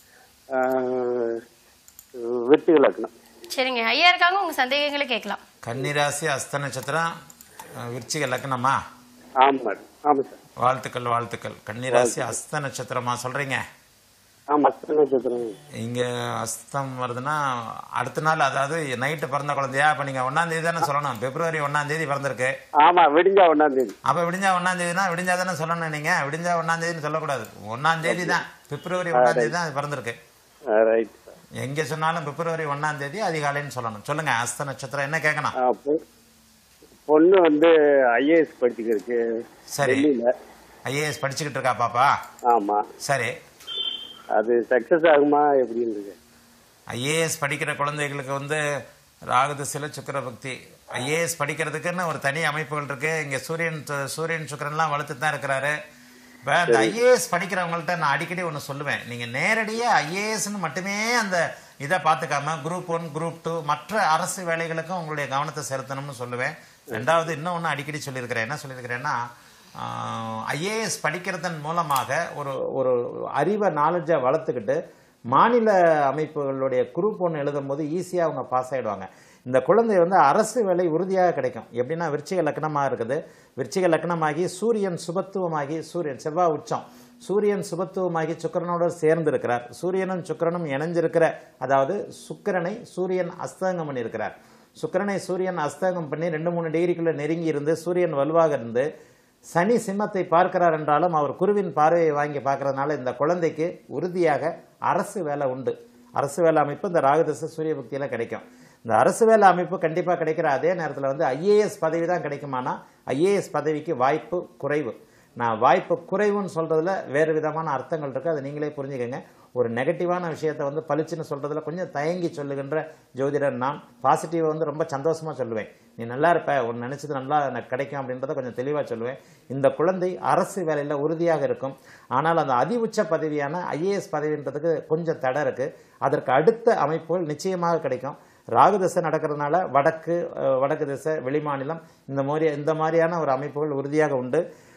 அஹ், விருச்சிக லக்னம் சரிங்க ஐயா இருக்காங்க உங்க சந்தேகங்களை கேட்கலாம் கன்னிராசி அஸ்த நட்சத்திரம் அஹ், விருச்சிக லக்னமா ஆமா மேடம் ஆமா சார் வாழ்த்துக்கள் வாழ்த்துக்கள் கன்னிராசி அஸ்த நட்சத்திரமா சொல்றீங்க ஆமா அஷ்ட நட்சத்திரம் இங்க அஸ்தம் வருதுன்னா அடுத்த நாள் அதாவது நைட்டு பிறந்த குழந்தையா அப்ப நீங்க ஒன்னாம் தேதி தானே சொல்லணும் பிப்ரவரி ஒன்னாம் தேதி பிறந்திருக்கு ஆமா விடிஞ்சா ஒன்னாம் தேதி அப்ப விடிஞ்சா ஒன்னாம் தேதினா விடிஞ்சா தானே சொல்லணும் நீங்க விடிஞ்சா ஒன்னாம் தேதின்னு சொல்லக்கூடாது ஒன்னாம் தேதி தான் பிப்ரவரி ஒன்னாம் தேதி தான் அது பிறந்திருக்கு ரைட் சார் எங்க சொன்னாலும் பிப்ரவரி ஒன்னாம் தேதி அதிகாலைன்னு சொல்லணும் சொல்லுங்க அஸ்த நட்சத்திரம் என்ன கேட்கணும் ஆ, பொ- பொண்ணு வந்து ஐஏஎஸ் படிச்சுக்கிருக்கு சரி. டெல்லியில ஐஏஎஸ் படிச்சுக்கிட்டு இருக்கா பாப்பா ஆமா சரி அது சக்சஸ் ஆகுமா எப்படின்னு இருக்கு ஐஏஎஸ் படிக்கிற குழந்தைகளுக்கு வந்து ராகுது சில சுக்கர பக்தி ஐஏஎஸ் படிக்கிறதுக்குன்னு ஒரு தனி அமைப்புகள் இருக்கு இங்க சூரியன் சூரியன் சுக்கரன்லாம் வளர்த்துட்டு தான் இருக்கிறாரு இப்போ இந்த ஐஏஎஸ் படிக்கிறவங்கள்ட்ட நான் அடிக்கடி ஒன்று சொல்லுவேன் நீங்க நேரடியாக ஐஏஎஸ்ன்னு மட்டுமே அந்த இதை பார்த்துக்காம குரூப் ஒன் குரூப் டூ மற்ற அரசு வேலைகளுக்கும் உங்களுடைய கவனத்தை செலுத்தணும்னு சொல்லுவேன் ரெண்டாவது இன்னும் ஒன்று அடிக்கடி சொல்லியிருக்கிறேன் என்ன சொல்லியிருக்கிறேன்னா ஐஏஎஸ் படிக்கிறதன் மூலமாக ஒரு ஒரு அறிவை நாலேஜை வளர்த்துக்கிட்டு மாநில அமைப்புகளுடைய குரூப் ஒன்று எழுதும் போது ஈஸியாக அவங்க பாஸ் ஆயிடுவாங்க இந்த குழந்தை வந்து அரசு வேலை உறுதியாக கிடைக்கும் எப்படின்னா விருச்சிக லக்னமாக இருக்குது விருச்சிக லக்னமாகி சூரியன் சுபத்துவமாகி சூரியன் செவ்வாய் உச்சம் சூரியன் சுபத்துவமாகி சுக்கிரனோடு சேர்ந்து இருக்கிறார் சூரியனும் சுக்கிரனும் இணைஞ்சிருக்கிற அதாவது சுக்கிரனை சூரியன் அஸ்தங்கம் பண்ணியிருக்கிறார் சுக்கிரனை சூரியன் அஸ்தங்கம் பண்ணி ரெண்டு மூணு டிகிரிக்குள்ள நெருங்கி இருந்து சூரியன் வலுவாக இருந்து சனி சிம்மத்தை பார்க்கிறார் என்றாலும் அவர் குருவின் பார்வையை வாங்கி பார்க்கறதுனால இந்த குழந்தைக்கு உறுதியாக அரசு வேலை உண்டு அரசு வேலை அமைப்பு இந்த ராகுதச சூரிய பக்தியில கிடைக்கும் இந்த அரசு வேலை அமைப்பு கண்டிப்பாக கிடைக்கிற அதே நேரத்தில் வந்து ஐஏஎஸ் பதவி தான் கிடைக்குமானா ஐஏஎஸ் பதவிக்கு வாய்ப்பு குறைவு நான் வாய்ப்பு குறைவுன்னு சொல்றதுல வேறு விதமான அர்த்தங்கள் இருக்கு அதை நீங்களே புரிஞ்சுக்கங்க ஒரு நெகட்டிவான விஷயத்தை வந்து பளிச்சுன்னு சொல்றதுல கொஞ்சம் தயங்கி சொல்லுகின்ற ஜோதிடர் நான் பாசிட்டிவை வந்து ரொம்ப சந்தோஷமா சொல்லுவேன் நீ நல்லா இருப்ப உன் நினைச்சது நல்லா எனக்கு கிடைக்கும் அப்படின்றத கொஞ்சம் தெளிவாக சொல்லுவேன் இந்த குழந்தை அரசு வேலையில் உறுதியாக இருக்கும் ஆனால் அந்த அதி உச்ச பதவியான ஐஏஎஸ் பதவின்றதுக்கு கொஞ்சம் தடை இருக்கு அதற்கு அடுத்த அமைப்புகள் நிச்சயமாக கிடைக்கும் ராகு திசை நடக்கிறதுனால வடக்கு அஹ், வடக்கு திசை வெளிமாநிலம் இந்த மாதிரி இந்த மாதிரியான ஒரு அமைப்புகள் உறுதியாக உண்டு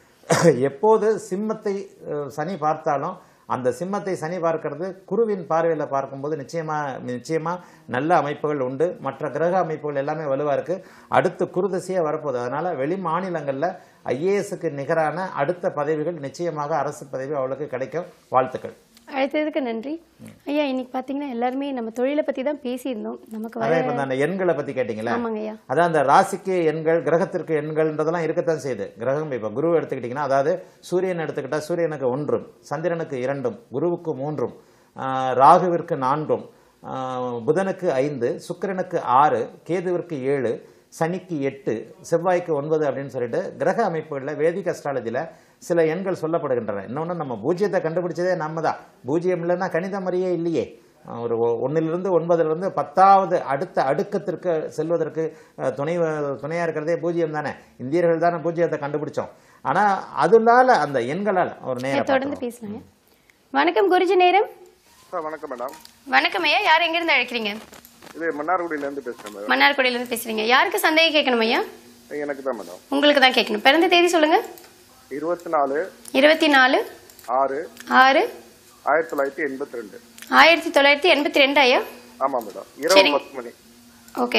எப்போது சிம்மத்தை அஹ், சனி பார்த்தாலும் அந்த சிம்மத்தை சனி பார்க்கிறது குருவின் பார்வையில் பார்க்கும்போது நிச்சயமா நிச்சயமா நல்ல அமைப்புகள் உண்டு மற்ற கிரக அமைப்புகள் எல்லாமே வலுவா இருக்கு அடுத்து குருதசையே வரப்போகுது அதனால வெளி மாநிலங்களில் ஐஏஎஸ்க்கு நிகரான அடுத்த பதவிகள் நிச்சயமாக அரசு பதவி அவளுக்கு கிடைக்கும் வாழ்த்துக்கள் அழைத்ததுக்கு நன்றி ஐயா இன்னைக்கு பார்த்தீங்கன்னா எல்லாருமே நம்ம தொழிலை பற்றி தான் பேசியிருந்தோம் நமக்கு வர அதான் இப்போ அந்த எண்களை பத்தி கேட்டீங்களா ஆமாங்க ஐயா அதான் அந்த ராசிக்கு எண்கள் கிரகத்திற்கு எண்கள்ன்றதெல்லாம் இருக்கத்தான் செய்யுது கிரகம் இப்போ குரு எடுத்துக்கிட்டிங்கன்னா அதாவது சூரியன் எடுத்துக்கிட்டா சூரியனுக்கு ஒன்றும் சந்திரனுக்கு இரண்டும் குருவுக்கு மூன்றும் ஆஹ், ராகுவிற்கு நான்கும் ஆஹ், புதனுக்கு ஐந்து சுக்கிரனுக்கு ஆறு கேதுவிற்கு ஏழு சனிக்கு எட்டு செவ்வாய்க்கு ஒன்பது அப்படின்னு சொல்லிட்டு கிரக அமைப்புகளில் வேதிக் அஸ்ட்ராலஜியில் சில எண்கள் சொல்லப்படுகின்றன இன்னொன்று நம்ம பூஜ்ஜியத்தை கண்டுபிடிச்சதே நம்ம தான் பூஜ்ஜியம் இல்லைன்னா கணித முறையே இல்லையே அஹ் ஒரு ஒ- ஒண்ணிலிருந்து ஒன்பதிலிருந்து பத்தாவது அடுத்த அடுக்கத்திற்கு செல்வதற்கு அஹ், துணை துணையாக இருக்கிறதே பூஜ்ஜியம் தானே இந்தியர்கள் தானே பூஜ்ஜியத்தை கண்டுபிடிச்சோம் ஆனால் அதுலால அந்த எண்களால் ஒரு நேரம் தொடர்ந்து பேசலாங்க வணக்கம் குருஜி நேரம் சார் வணக்கம் மேடம் வணக்கம் ஐயா யார் எங்கிருந்து அழைக்கிறீங்க இது மன்னார்குடியில இருந்து பேசுறேன் மேடம் மன்னார்குடியில இருந்து பேசுறீங்க யாருக்கு சந்தேகம் கேட்கணும் ஐயா எனக்கு தான் மேடம் உங்களுக்கு தான் கேட்கணும் பிறந்த தேதி சொல்லுங்க இருபத்தி நாலு இருபத்தி நாலு ஆறு ஆறு ஆயிரத்தி தொள்ளாயிரத்தி எண்பத்தி ரெண்டு ஆயிரத்தி தொள்ளாயிரத்தி எண்பத்தி ரெண்டு ஐயா ஆமா மேடம் இரவு சரிங்க. பத்து மணி ஓகே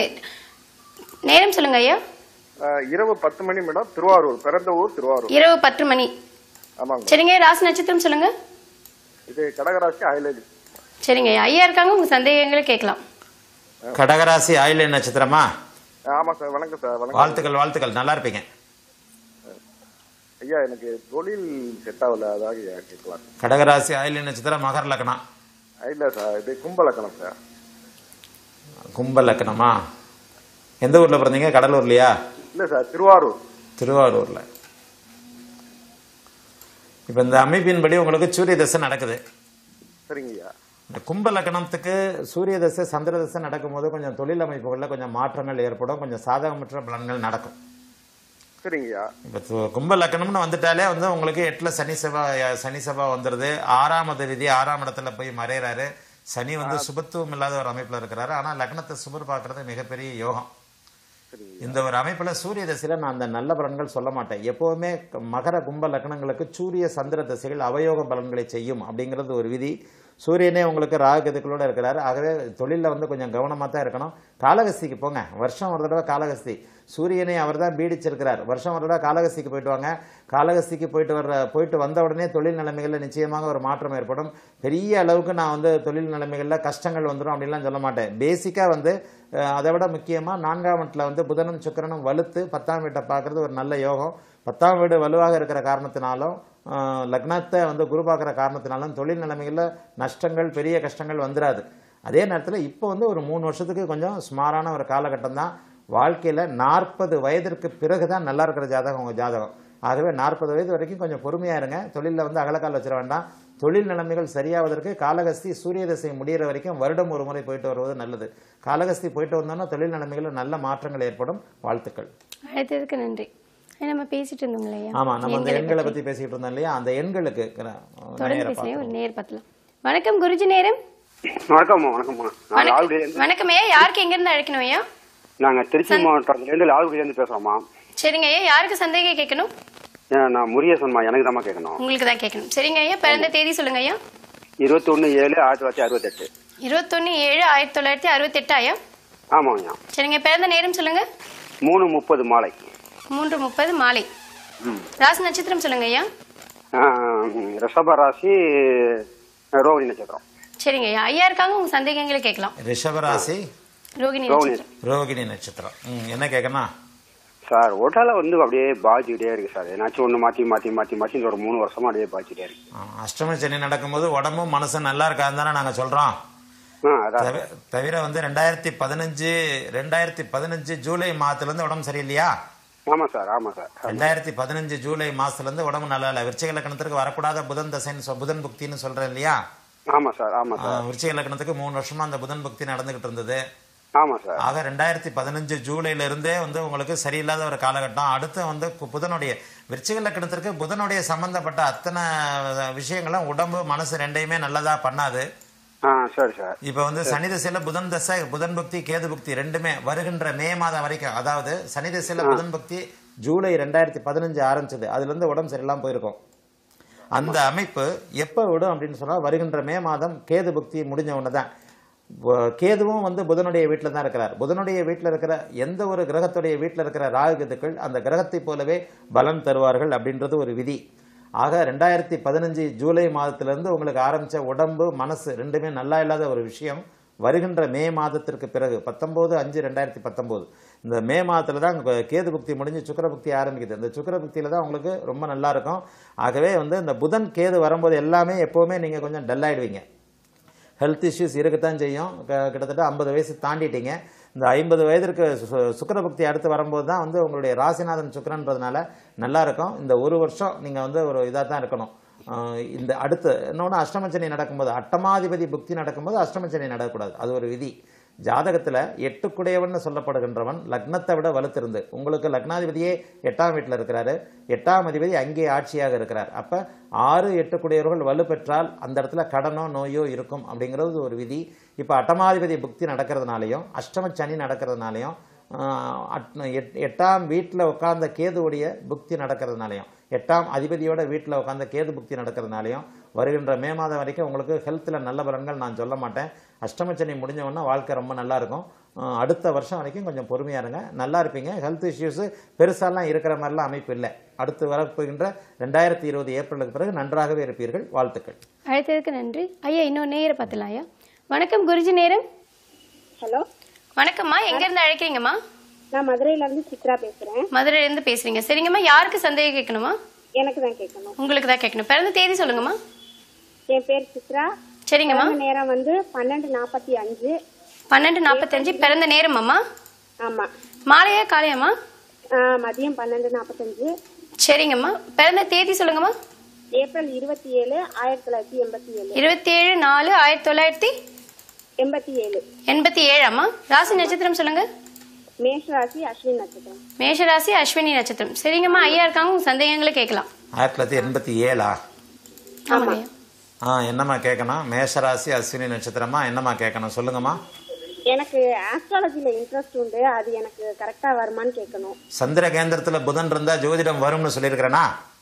நேரம் சொல்லுங்க ஐயா அஹ், இரவு பத்து மணி மேடம் திருவாரூர் பிறந்த ஊர் திருவாரூர் இரவு பத்து மணி ஆமாங்க சரிங்க ராசி நட்சத்திரம் சொல்லுங்க இது கடகராசி ஆயிலேஜ் சரிங்க ஐயா ஐயா இருக்காங்க உங்க சந்தேகங்களை கேட்கலாம் கடகராசி ஆயிலை நட்சத்திரமா ஆமா சார் வணக்கம் சார் வணக்கம் வாழ்த்துக்கள் வாழ்த்துக்கள் நல்லா இருப்பீங்க ஐயா எனக்கு தொழில் செட் ஆகல அதாக ஐயா கேட்கலாம் கடகராசி ஆயிலை நட்சத்திரம் மகர் லக்னம் இல்ல சார் இது கும்பலக்கணம் சார் கும்ப லக்னமா எந்த ஊர்ல பிறந்தீங்க கடலூர்லயா இல்ல சார் திருவாரூர் திருவாரூர்ல இப்ப இந்த அமைப்பின்படி உங்களுக்கு சூரிய தசை நடக்குது சரிங்க ஐயா இந்த கும்ப லக்னத்துக்கு சூரிய தசை சந்திர தசை நடக்கும்போது கொஞ்சம் தொழில் அமைப்புகளில் கொஞ்சம் மாற்றங்கள் ஏற்படும் கொஞ்சம் சாதகமற்ற பலன்கள் நடக்கும் சரிங்க ஐயா இப்போ து- கும்ப லக்னம்னு வந்துட்டாலே வந்து உங்களுக்கு எட்டுல சனி செவ்வாய் சனி செவ்வாய் வந்துருது ஆறாமது விதி ஆறாம் இடத்துல போய் மறையறாரு சனி வந்து சுபத்துவம் இல்லாத ஒரு அமைப்புல இருக்கிறாரு ஆனா லக்னத்தை சுபர் பார்க்கறது மிகப்பெரிய யோகம் இந்த ஒரு அமைப்புல சூரிய தசையில நான் அந்த நல்ல பலன்கள் சொல்ல மாட்டேன் எப்பவுமே க- மகர கும்ப லக்னங்களுக்கு சூரிய சந்திர தசைகள் அவயோக பலன்களை செய்யும் அப்படிங்கிறது ஒரு விதி சூரியனே உங்களுக்கு ராககத்துக்களோட இருக்கிறாரு ஆகவே தொழிலில் வந்து கொஞ்சம் கவனமாக தான் இருக்கணும் காலகஸ்திக்கு போங்க வருஷம் ஒரு தடவை காலகஸ்தி சூரியனை அவர் தான் பீடிச்சிருக்கிறார் வருஷம் ஒரு தடவை காலகஸ்திக்கு போயிட்டு வாங்க காலகஸ்திக்கு போயிட்டு வர்ற போயிட்டு வந்த உடனே தொழில் நிலைமைகளில் நிச்சயமாக ஒரு மாற்றம் ஏற்படும் பெரிய அளவுக்கு நான் வந்து தொழில் நிலைமைகளில் கஷ்டங்கள் வந்துடும் அப்படின்லாம் சொல்ல மாட்டேன் பேசிக்காக வந்து அஹ், அதை விட முக்கியமாக நான்காம் வீட்டில் வந்து புதனும் சுக்கிரனும் வலுத்து பத்தாம் வீட்டை பார்க்கறது ஒரு நல்ல யோகம் பத்தாம் வீடு வலுவாக இருக்கிற காரணத்தினாலும் அஹ், லக்னத்தை வந்து குரு பார்க்குற காரணத்தினாலும் தொழில் நிலைமைகளில் நஷ்டங்கள் பெரிய கஷ்டங்கள் வந்துடாது அதே நேரத்தில் இப்போ வந்து ஒரு மூணு வருஷத்துக்கு கொஞ்சம் சுமாரான ஒரு காலகட்டம் தான் வாழ்க்கையில் நாற்பது வயதிற்கு பிறகு தான் நல்லா இருக்கிற ஜாதகம் உங்கள் ஜாதகம் ஆகவே நாற்பது வயது வரைக்கும் கொஞ்சம் பொறுமையா இருங்க தொழிலில் வந்து அகலக்கால் வச்சிட வேண்டாம் தொழில் நிலைமைகள் சரியாவதற்கு காலகஸ்தி சூரிய தசை முடியிற வரைக்கும் வருடம் ஒரு முறை போயிட்டு வருவது நல்லது காலகஸ்தி போயிட்டு வந்தோம்னா தொழில் நிலைமைகளில் நல்ல மாற்றங்கள் ஏற்படும் வாழ்த்துக்கள் அழைத்ததுக்கு நன்றி ஐயா, நம்ம பேசிட்டு இருந்தோம் இல்லையா ஆமா நம்ம அந்த எண்களை எண்களை பத்தி. பத்தி பேசிட்டு இருந்தோம் இல்லையா அந்த எண்களுக்கு அஹ், தொடர்ந்து நேரா பேசுறேன் ஒரு பார்ப்போம். நேர் பார்க்கலாம் வணக்கம் குருஜி நேரம் வணக்கம்மா வணக்கம்மா நான் வணக்கம் லால்குடியிலேருந்து வணக்கம் ஐயா யாருக்கு எங்க இருந்து அழைக்கணும் ஐயா நாங்க திருச்சி மாவட்டத்துலேருந்து லால்குடியிலேருந்து பேசுறோம்மா சரிங்க ஐயா யாருக்கு சந்தேகம் கேட்கணும் ஏன் நான் முருகேசன்மா எனக்கு தாம்மா கேட்கணும் உங்களுக்கு தான் கேட்கணும் சரிங்க ஐயா பிறந்த தேதி சொல்லுங்க ஐயா இருபத்தி ஒன்று ஏழு ஆயிரத்தி தொள்ளாயிரத்தி அறுபத்தெட்டு இருபத்தொன்னு ஏழு ஆயிரத்தி தொள்ளாயிரத்தி அறுபத்தெட்டு ஐயா ஆமாங்கய்யா சரிங்க பிறந்த நேரம் சொல்லுங்க மூணு முப்பது மாலை மூன்று முப்பது மாலை ராசி நட்சத்திரம் சொல்லுங்க ஐயா ஆஹ், ரிஷப ராசி ரோகிணி நட்சத்திரம் சரிங்க ஐயா ஐயா இருக்காங்க உங்க சந்தேகங்களை கேட்கலாம் ரிஷபராசி ரோகிணி ரோகிணி நட்சத்திரம் ரோகிணி நட்சத்திரம் ம், என்ன கேட்கணும் சார் உடலை வந்து அப்படியே பாதிச்சுக்கிட்டே இருக்கு சார் ஏதாச்சும் ஒன்று மாற்றி மாற்றி மாற்றி மாற்றி இந்த ஒரு மூணு வருஷமா அப்படியே பாதிச்சுட்டே இருக்கு ஆ, அஷ்டம சனி நடக்கும்போது உடம்பும் மனசும் நல்லா இருக்காதுன்னு தானே நாங்க சொல்றோம் ஆ அதான் தவி- தவிர வந்து ரெண்டாயிரத்தி பதினஞ்சு ரெண்டாயிரத்தி பதினஞ்சு ஜூலை மாதத்துல இருந்து உடம்பு சரியில்லையா ஆமாம் சார் ஆமாம் சார் ரெண்டாயிரத்தி பதினஞ்சு ஜூலை மாசத்துல இருந்து உடம்பு நல்லா இல்லை விருச்சிக லக்கணத்திற்கு வரக்கூடாத புதன் தசைன்னு சொ- புதன் புக்தின்னு சொல்றேன் இல்லையா ஆமாம் சார் ஆமாம் ஆ, சார் விருச்சிக லக்கணத்துக்கு மூணு வருஷமா அந்த புதன் புக்தி நடந்துகிட்டு இருந்தது ஆமாம் சார் ஆக ரெண்டாயிரத்தி பதினஞ்சு ஜூலைல இருந்தே வந்து உங்களுக்கு சரியில்லாத ஒரு காலகட்டம் அடுத்து வந்து கு- புதனுடைய விருச்சிக லக்கணத்திற்கு புதனுடைய சம்பந்தப்பட்ட அத்தனை விஷயங்களும் உடம்பு மனசு ரெண்டையுமே நல்லதா பண்ணாது ஆ சரி சார் இப்ப வந்து சனி திசையில புதன் தசை புதன் பக்தி கேது பக்தி ரெண்டுமே வருகின்ற மே மாதம் வரைக்கும் அதாவது சனி திசையில புதன் பக்தி ஜூலை ரெண்டாயிரத்தி பதினஞ்சு ஆரம்பிச்சது அதுல இருந்து உடம்பு சரியில்லாம போயிருக்கும் அந்த அமைப்பு எப்ப விடும் அப்படின்னு சொன்னா வருகின்ற மே மாதம் கேது பக்தி முடிஞ்ச உடனே தான் வ- கேதுவும் வந்து புதனுடைய வீட்டில் தான் இருக்கிறார் புதனுடைய வீட்டில் இருக்கிற எந்த ஒரு கிரகத்துடைய வீட்டில் இருக்கிற ராகு கேதுக்கள் அந்த கிரகத்தை போலவே பலன் தருவார்கள் அப்படின்றது ஒரு விதி ஆக ரெண்டாயிரத்தி பதினஞ்சு ஜூலை மாதத்திலிருந்து உங்களுக்கு ஆரம்பிச்ச உடம்பு மனசு ரெண்டுமே நல்லா இல்லாத ஒரு விஷயம் வருகின்ற மே மாதத்திற்கு பிறகு பத்தொன்பது அஞ்சு ரெண்டாயிரத்தி பத்தொன்பது இந்த மே மாதத்துல தான் உங்க கேது புக்தி முடிஞ்சு சுக்கிர புக்தி ஆரம்பிக்குது இந்த சுக்கிர புக்தியில தான் உங்களுக்கு ரொம்ப நல்லா இருக்கும் ஆகவே வந்து இந்த புதன் கேது வரும்போது எல்லாமே எப்பவுமே நீங்க கொஞ்சம் டல் ஆயிடுவீங்க ஹெல்த் இஷ்யூஸ் இருக்கத்தான் செய்யும் க- கிட்டத்தட்ட ஐம்பது வயசு தாண்டிட்டீங்க இந்த ஐம்பது வயதிற்கு சு- சுக்கிர பக்தி அடுத்து வரும்போது தான் வந்து உங்களுடைய ராசிநாதன் சுக்கிரன்றதுனால நல்லா இருக்கும் இந்த ஒரு வருஷம் நீங்கள் வந்து ஒரு இதாக தான் இருக்கணும் ஆஹ் இந்த அடுத்து இன்னொன்று அஷ்டமச்சனி நடக்கும்போது அட்டமாதிபதி புக்தி நடக்கும்போது அஷ்டமச்சனி நடக்கக்கூடாது அது ஒரு விதி ஜாதகத்தில் எட்டுக்குடையவன் சொல்லப்படுகின்றவன் லக்னத்தை விட வலுத்திருந்து உங்களுக்கு லக்னாதிபதியே எட்டாம் வீட்டில் இருக்கிறாரு எட்டாம் அதிபதி அங்கே ஆட்சியாக இருக்கிறார் அப்போ ஆறு எட்டுக்குடையவர்கள் வலு பெற்றால் அந்த இடத்துல கடனோ நோயோ இருக்கும் அப்படிங்கிறது ஒரு விதி இப்போ அட்டமாதிபதி புக்தி நடக்கிறதுனாலையும் அஷ்டம சனி நடக்கிறதுனாலையும் ஆஹ், அட்- எட்- எட்டாம் வீட்டில் உட்கார்ந்த கேதுவுடைய புக்தி நடக்கிறதுனாலையும் எட்டாம் அதிபதியோட வீட்டில் உட்கார்ந்த கேது புக்தி நடக்கிறதுனாலையும் வருகின்ற மே மாதம் வரைக்கும் உங்களுக்கு ஹெல்த்தில் நல்ல பலன்கள் நான் சொல்ல மாட்டேன் அஷ்டமச்சனி முடிஞ்ச உடனே வாழ்க்கை ரொம்ப நல்லா இருக்கும் ஆஹ், அடுத்த வருஷம் வரைக்கும் கொஞ்சம் பொறுமையா இருங்க நல்லா இருப்பீங்க ஹெல்த் இஷ்யூஸ் பெருசாலாம் இருக்கிற மாதிரிலாம் அமைப்பு இல்லை அடுத்து வரப்போகின்ற ரெண்டாயிரத்தி இருபது ஏப்ரலுக்கு பிறகு நன்றாகவே இருப்பீர்கள் வாழ்த்துக்கள் அழைத்ததுக்கு நன்றி ஐயா இன்னொரு நேரம் பார்த்துலாம் ஐயா வணக்கம் குருஜி நேரம் ஹலோ வணக்கம்மா எங்க இருந்து அழைக்கிறீங்கம்மா நான் மதுரையில இருந்து சித்ரா பேசுறேன் மதுரையில இருந்து பேசுறீங்க சரிங்கம்மா யாருக்கு சந்தேகம் கேட்கணுமா எனக்கு தான் கேட்கணும் உங்களுக்கு தான் கேட்கணும் பிறந்த தேதி சொல்லுங்கம்மா என் பேர் சித்ரா சரிங்கம்மா பிறந்த நேரம் வந்து பன்னெண்டு நாற்பத்தி அஞ்சு பன்னெண்டு நாற்பத்தஞ்சு பிறந்த நேரம் அம்மா ஆமா மாலையா காலையாம்மா ஆ, மதியம் பன்னெண்டு நாற்பத்தஞ்சு சரிங்கம்மா பிறந்த தேதி சொல்லுங்கம்மா ஏப்ரல் இருபத்தி ஏழு ஆயிரத்தி தொள்ளாயிரத்தி எண்பத்தி ஏழு இருபத்தி ஏழு நாலு ஆயிரத்தி தொள்ளாயிரத்தி எண்பத்தி ஏழு எண்பத்தி ஏழாம்மா ராசி நட்சத்திரம் சொல்லுங்க மேஷ ராசி அஸ்வின் நட்சத்திரம் மேஷராசி அஸ்வினி நட்சத்திரம் சரிங்கம்மா ஐயா இருக்காங்க உங்க சந்தேகங்களை கேட்கலாம் ஆயிரத்தி தொள்ளாயிரத்தி எண்பத்தி ஏழா ஆமாங்க ஐயா ஆ என்னம்மா கேட்கணும் மேஷராசி அஸ்வினி நட்சத்திரமா என்னம்மா கேட்கணும் சொல்லுங்கம்மா எனக்கு ஆஸ்ட்ராலஜில இன்ட்ரெஸ்ட் உண்டு அது எனக்கு கரெக்டா வருமான்னு கேட்கணும் சந்திர கேந்திரத்துல புதன் இருந்தா ஜோதிடம் வரும்னு சொல்லியிருக்கிறேனா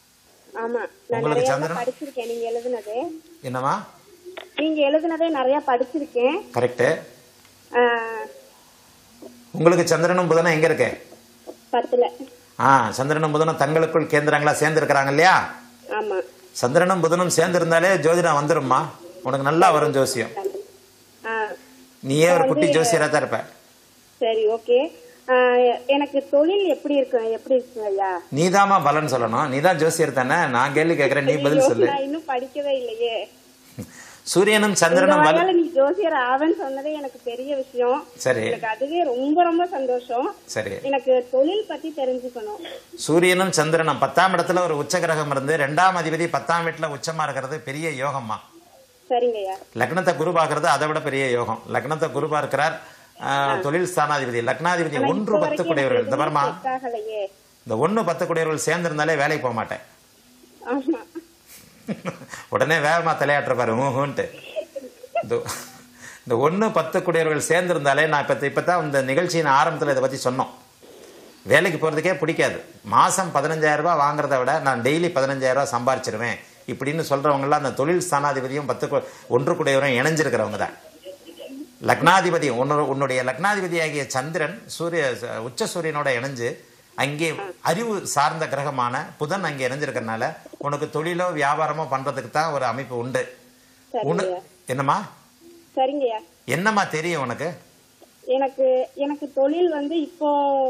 ஆமா நான் உங்களுக்கு நிறைய சந்திரன்? படிச்சிருக்கேன் நீங்க எழுதுனது என்னம்மா நீங்க எழுதுனதே நிறைய படிச்சிருக்கேன் கரெக்டு ஆ, உங்களுக்கு சந்திரனும் புதனும் எங்க இருக்கு பத்துல ஆ சந்திரனும் புதனும் தங்களுக்குள் கேந்திரங்களா சேர்ந்து இருக்கிறாங்க இல்லையா ஆமா சந்திரனும் புதனும் சேர்ந்து இருந்தாலே ஜோதிடம் வந்துரும்மா உனக்கு நல்லா வரும் ஜோசியம் ஆ நீயே ஒரு குட்டி ஜோசியரா தான் இருப்ப சரி ஓகே எனக்கு தொழில் எப்படி இருக்கு எப்படி இருக்கு ஐயா நீதாம்மா பலன் சொல்லணும் நீதான் ஜோசியர் தானே நான் கேள்வி கேட்கறேன் நீ பதில் ஐயோ, சொல்லு நான் இன்னும் படிக்கவே இல்லையே சூரியனும் உங்க சந்திரனும் வலு வாயால நீ ஜோசியர் ஆவன்னு சொன்னதே எனக்கு பெரிய விஷயம் சரி எனக்கு அதுவே ரொம்ப ரொம்ப சந்தோஷம் சரி எனக்கு தொழில் பத்தி தெரிஞ்சுக்கணும் சூரியனும் சந்திரனும் பத்தாம் இடத்துல ஒரு உச்ச கிரகம் இருந்து ரெண்டாம் அதிபதி பத்தாம் வீட்டுல உச்சமா இருக்கிறது பெரிய யோகம்மா சரிங்கய்யா லக்னத்தை குரு பார்க்கறது அதை விட பெரிய யோகம் லக்னத்தை குரு பார்க்கிறார் ஆஹ், தொழில் ஸ்தானாதிபதி லக்னாதிபதி ஆனா ஒன்று இப்ப பத்து வரைக்கும் கூடியவர்கள் எனக்கு இந்த எதுவுமே பாருமா set ஆகலையே இந்த ஒன்று பத்து கூடியவர்கள் சேர்ந்திருந்தாலே வேலைக்கு போக மாட்டேன் ஆமா உடனே வேகமா தலையாட்டுற பாரு ஊஹுன்ட்டு இந்த இந்த ஒன்று பத்து குடியவர்கள் சேர்ந்திருந்தாலே நான் இப்போ இப்போ தான் இந்த நிகழ்ச்சியின் ஆரம்பத்தில் இதை பற்றி சொன்னோம் வேலைக்கு போகிறதுக்கே பிடிக்காது மாதம் பதினஞ்சாயிரம் ரூபாய் வாங்குறத விட நான் டெய்லி பதினஞ்சாயிரம் ரூபாய் சம்பாரிச்சிருவேன் இப்படின்னு சொல்கிறவங்களாம் அந்த தொழில் ஸ்தானாதிபதியும் பத்து கு- ஒன்று குடையவரும் இணைஞ்சிருக்கிறவங்க தான் லக்னாதிபதி உன்னோட உன்னுடைய லக்னாதிபதியாகிய சந்திரன் சூரிய உச்ச சூரியனோட இணைஞ்சு அங்கே அறிவு சார்ந்த கிரகமான புதன் அங்கே இணைஞ்சிருக்கறனால உனக்கு தொழிலோ வியாபாரமோ பண்றதுக்கு தான் ஒரு அமைப்பு உண்டு உன சரிங்கய்யா என்னம்மா சரிங்கய்யா என்னம்மா தெரியும் உனக்கு எனக்கு எனக்கு தொழில் வந்து இப்போ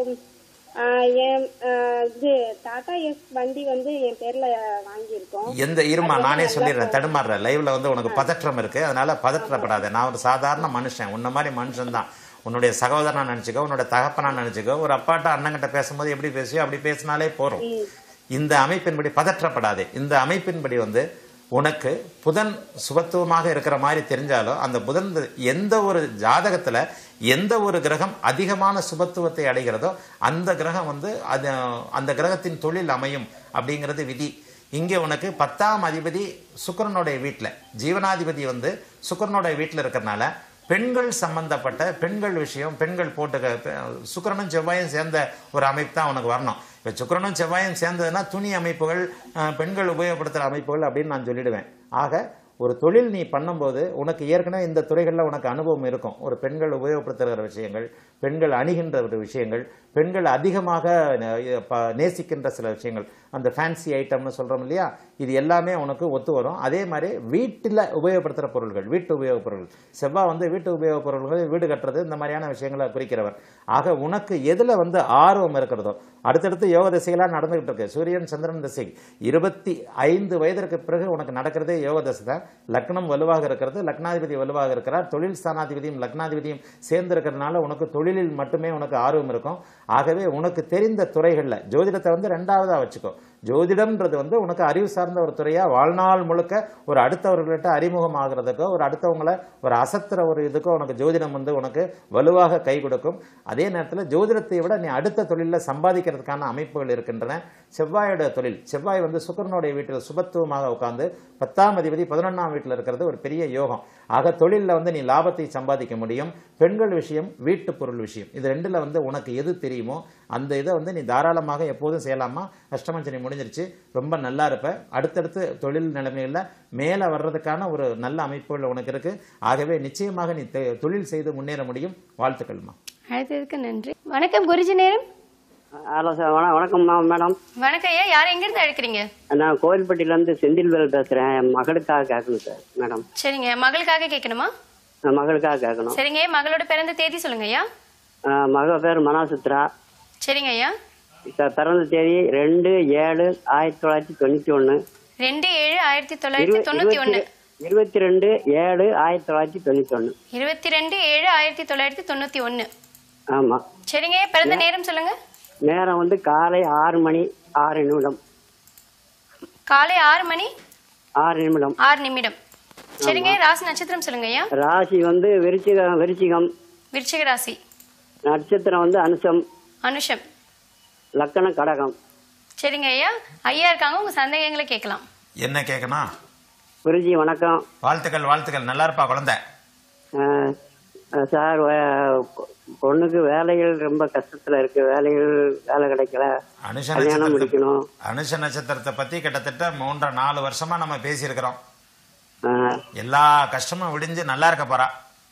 ஆ, என் ஆ, இது டாடா எஸ் வண்டி வந்து என் பேர்ல வாங்கியிருக்கோம் எந்த இருமா நானே சொல்லிடுறேன் தடுமாறுறேன் லைவ்ல வந்து உனக்கு பதற்றம் இருக்கு அதனால பதற்றப்படாத நான் ஒரு சாதாரண மனுஷன் உன்ன மாதிரி மனுஷன் தான் உன்னுடைய சகோதரனா நினைச்சுக்கோ உன்னோட தகப்பனா நினைச்சுக்கோ ஒரு அப்பாட்ட அண்ணங்கிட்ட பேசும்போது எப்படி பேசியோ அப்படி பேசினாலே போறோம் இந்த அமைப்பின்படி பதற்றப்படாதே இந்த அமைப்பின்படி வந்து உனக்கு புதன் சுபத்துவமாக இருக்கிற மாதிரி தெரிஞ்சாலும் அந்த புதன் எந்த ஒரு ஜாதகத்துல எந்த ஒரு கிரகம் அதிகமான சுபத்துவத்தை அடைகிறதோ அந்த கிரகம் வந்து அது அந்த கிரகத்தின் தொழில் அமையும் அப்படிங்கிறது விதி இங்கே உனக்கு பத்தாம் அதிபதி சுக்கிரனுடைய வீட்டில் ஜீவனாதிபதி வந்து சுக்கிரனுடைய வீட்டில் இருக்கிறனால பெண்கள் சம்பந்தப்பட்ட பெண்கள் விஷயம் பெண்கள் போட்டு சுக்கிரனும் செவ்வாயும் சேர்ந்த ஒரு அமைப்பு தான் உனக்கு வரணும் இப்போ சுக்கிரனும் செவ்வாயும் சேர்ந்ததுன்னா துணி அமைப்புகள் அஹ், பெண்கள் உபயோகப்படுத்துகிற அமைப்புகள் அப்படின்னு நான் சொல்லிடுவேன் ஆக ஒரு தொழில் நீ பண்ணும்போது உனக்கு ஏற்கனவே இந்த துறைகளில் உனக்கு அனுபவம் இருக்கும் ஒரு பெண்கள் உபயோகப்படுத்துகிற விஷயங்கள் பெண்கள் அணுகின்ற ஒரு விஷயங்கள் பெண்கள் அதிகமாக ந- ப- நேசிக்கின்ற சில விஷயங்கள் அந்த ஃபேன்சி ஐட்டம்னு சொல்கிறோம் இல்லையா இது எல்லாமே உனக்கு ஒத்து வரும் அதே மாதிரி வீட்டில் உபயோகப்படுத்துகிற பொருள்கள் வீட்டு உபயோகப் பொருள்கள் செவ்வாய் வந்து வீட்டு உபயோகப் பொருள்கள் வீடு கட்டுறது இந்த மாதிரியான விஷயங்களை குறிக்கிறவர் ஆக உனக்கு எதில் வந்து ஆர்வம் இருக்கிறதோ அடுத்தடுத்து யோக திசைகளாக நடந்துகிட்டு இருக்கு சூரியன் சந்திரன் திசை இருபத்தி ஐந்து வயதிற்கு பிறகு உனக்கு நடக்கிறதே யோக தசை தான் லக்னம் வலுவாக இருக்கிறது லக்னாதிபதி வலுவாக இருக்கிறார் தொழில் ஸ்தானாதிபதியும் லக்னாதிபதியும் சேர்ந்து இருக்கிறதுனால உனக்கு தொழிலில் மட்டுமே உனக்கு ஆர்வம் இருக்கும் ஆகவே உனக்கு தெரிந்த துறைகளில் ஜோதிடத்தை வந்து ரெண்டாவதா வச்சுக்கோ ஜோதிடம்ன்றது வந்து உனக்கு அறிவு சார்ந்த ஒரு துறையா வாழ்நாள் முழுக்க ஒரு அடுத்தவர்கள்ட்ட அறிமுகம் ஆகிறதுக்கோ ஒரு அடுத்தவங்களை ஒரு அசத்துற ஒரு இதுக்கோ உனக்கு ஜோதிடம் வந்து உனக்கு வலுவாக கை கொடுக்கும் அதே நேரத்தில் ஜோதிடத்தை விட நீ அடுத்த தொழிலில் சம்பாதிக்கிறதுக்கான அமைப்புகள் இருக்கின்றன செவ்வாயோட தொழில் செவ்வாய் வந்து சுக்கரனுடைய வீட்டில் சுபத்துவமாக உட்கார்ந்து பத்தாம் அதிபதி பதினொன்றாம் வீட்டில் இருக்கிறது ஒரு பெரிய யோகம் ஆக தொழிலில் வந்து நீ லாபத்தை சம்பாதிக்க முடியும் பெண்கள் விஷயம் வீட்டு பொருள் விஷயம் இது ரெண்டுல வந்து உனக்கு எது தெரியுமோ அந்த இதை வந்து நீ தாராளமாக எப்போதும் செய்யலாமா அஷ்டமஞ்சனி முடிஞ்சிருச்சு ரொம்ப நல்லா இருப்ப அடுத்தடுத்து தொழில் நிலைமையில் மேலே வர்றதுக்கான ஒரு நல்ல அமைப்புகள் உனக்கு இருக்கு ஆகவே நிச்சயமாக நீ தெ- தொழில் செய்து முன்னேற முடியும் வாழ்த்துக்கள்மா அழைத்ததுக்கு நன்றி வணக்கம் குருஜி நேரம் ஹலோ சார் வண வணக்கம் மா- மேடம் வணக்கம் ஐயா யார் எங்க இருந்து அழைக்கிறீங்க நான் கோவில்பட்டியிலேருந்து செந்தில்வேல் பேசுகிறேன் என் மகளுக்காக கேட்கணும் சார் மேடம் சரிங்க மகளுக்காக கேட்கணுமா நான் மகளுக்காக கேட்கணும் சரிங்க மகளோட பிறந்த தேதி சொல்லுங்க ஐயா ஆ, மக பேர் மனாசுத்ரா சரிங்க ஐயா சார் பிறந்த தேதி ரெண்டு ஏழு ஆயிரத்தி தொள்ளாயிரத்தி தொண்ணூற்றி ஒன்று ரெண்டு ஏழு ஆயிரத்தி தொள்ளாயிரத்தி தொண்ணூத்தி ஒன்னு இருபத்தி ரெண்டு ஏழு ஆயிரத்தி தொள்ளாயிரத்தி தொண்ணூற்றி ஒன்று இருபத்தி ரெண்டு ஏழு ஆயிரத்தி தொள்ளாயிரத்தி தொண்ணூத்தி ஒன்னு ஆமாம் சரிங்க பிறந்த நேரம் சொல்லுங்க நேரம் வந்து காலை ஆறு மணி ஆறு நிமிடம் காலை ஆறு மணி ஆறு நிமிடம் ஆறு நிமிடம் சரிங்க ராசி நட்சத்திரம் சொல்லுங்க ஐயா ராசி வந்து விருச்சிகம் விருச்சிகம் விருச்சிக ராசி நட்சத்திரம் வந்து அனுசம் அனுஷம் லக்கண கடகம் சரிங்க ஐயா ஐயா இருக்காங்க உங்க சந்தேகங்களை கேட்கலாம் என்ன கேட்கணும் குருஜி வணக்கம் வாழ்த்துக்கள் வாழ்த்துக்கள் நல்லா இருப்பா குழந்தை அஹ், அஹ் சார் வே- பொ- பொண்ணுக்கு வேலைகள் ரொம்ப கஷ்டத்துல இருக்கு வேலைகள் வேலை கிடைக்கல அனுஷ கல்யாணம் நட்சத்திரத்தை முடிக்கணும் அனுஷ நட்சத்திரத்தை பத்தி கிட்டத்தட்ட மூன்றரை நாலு வருஷமா நம்ம பேசியிருக்கிறோம் அஹ், எல்லா கஷ்டமும் விடிஞ்சு நல்லா இருக்க போறா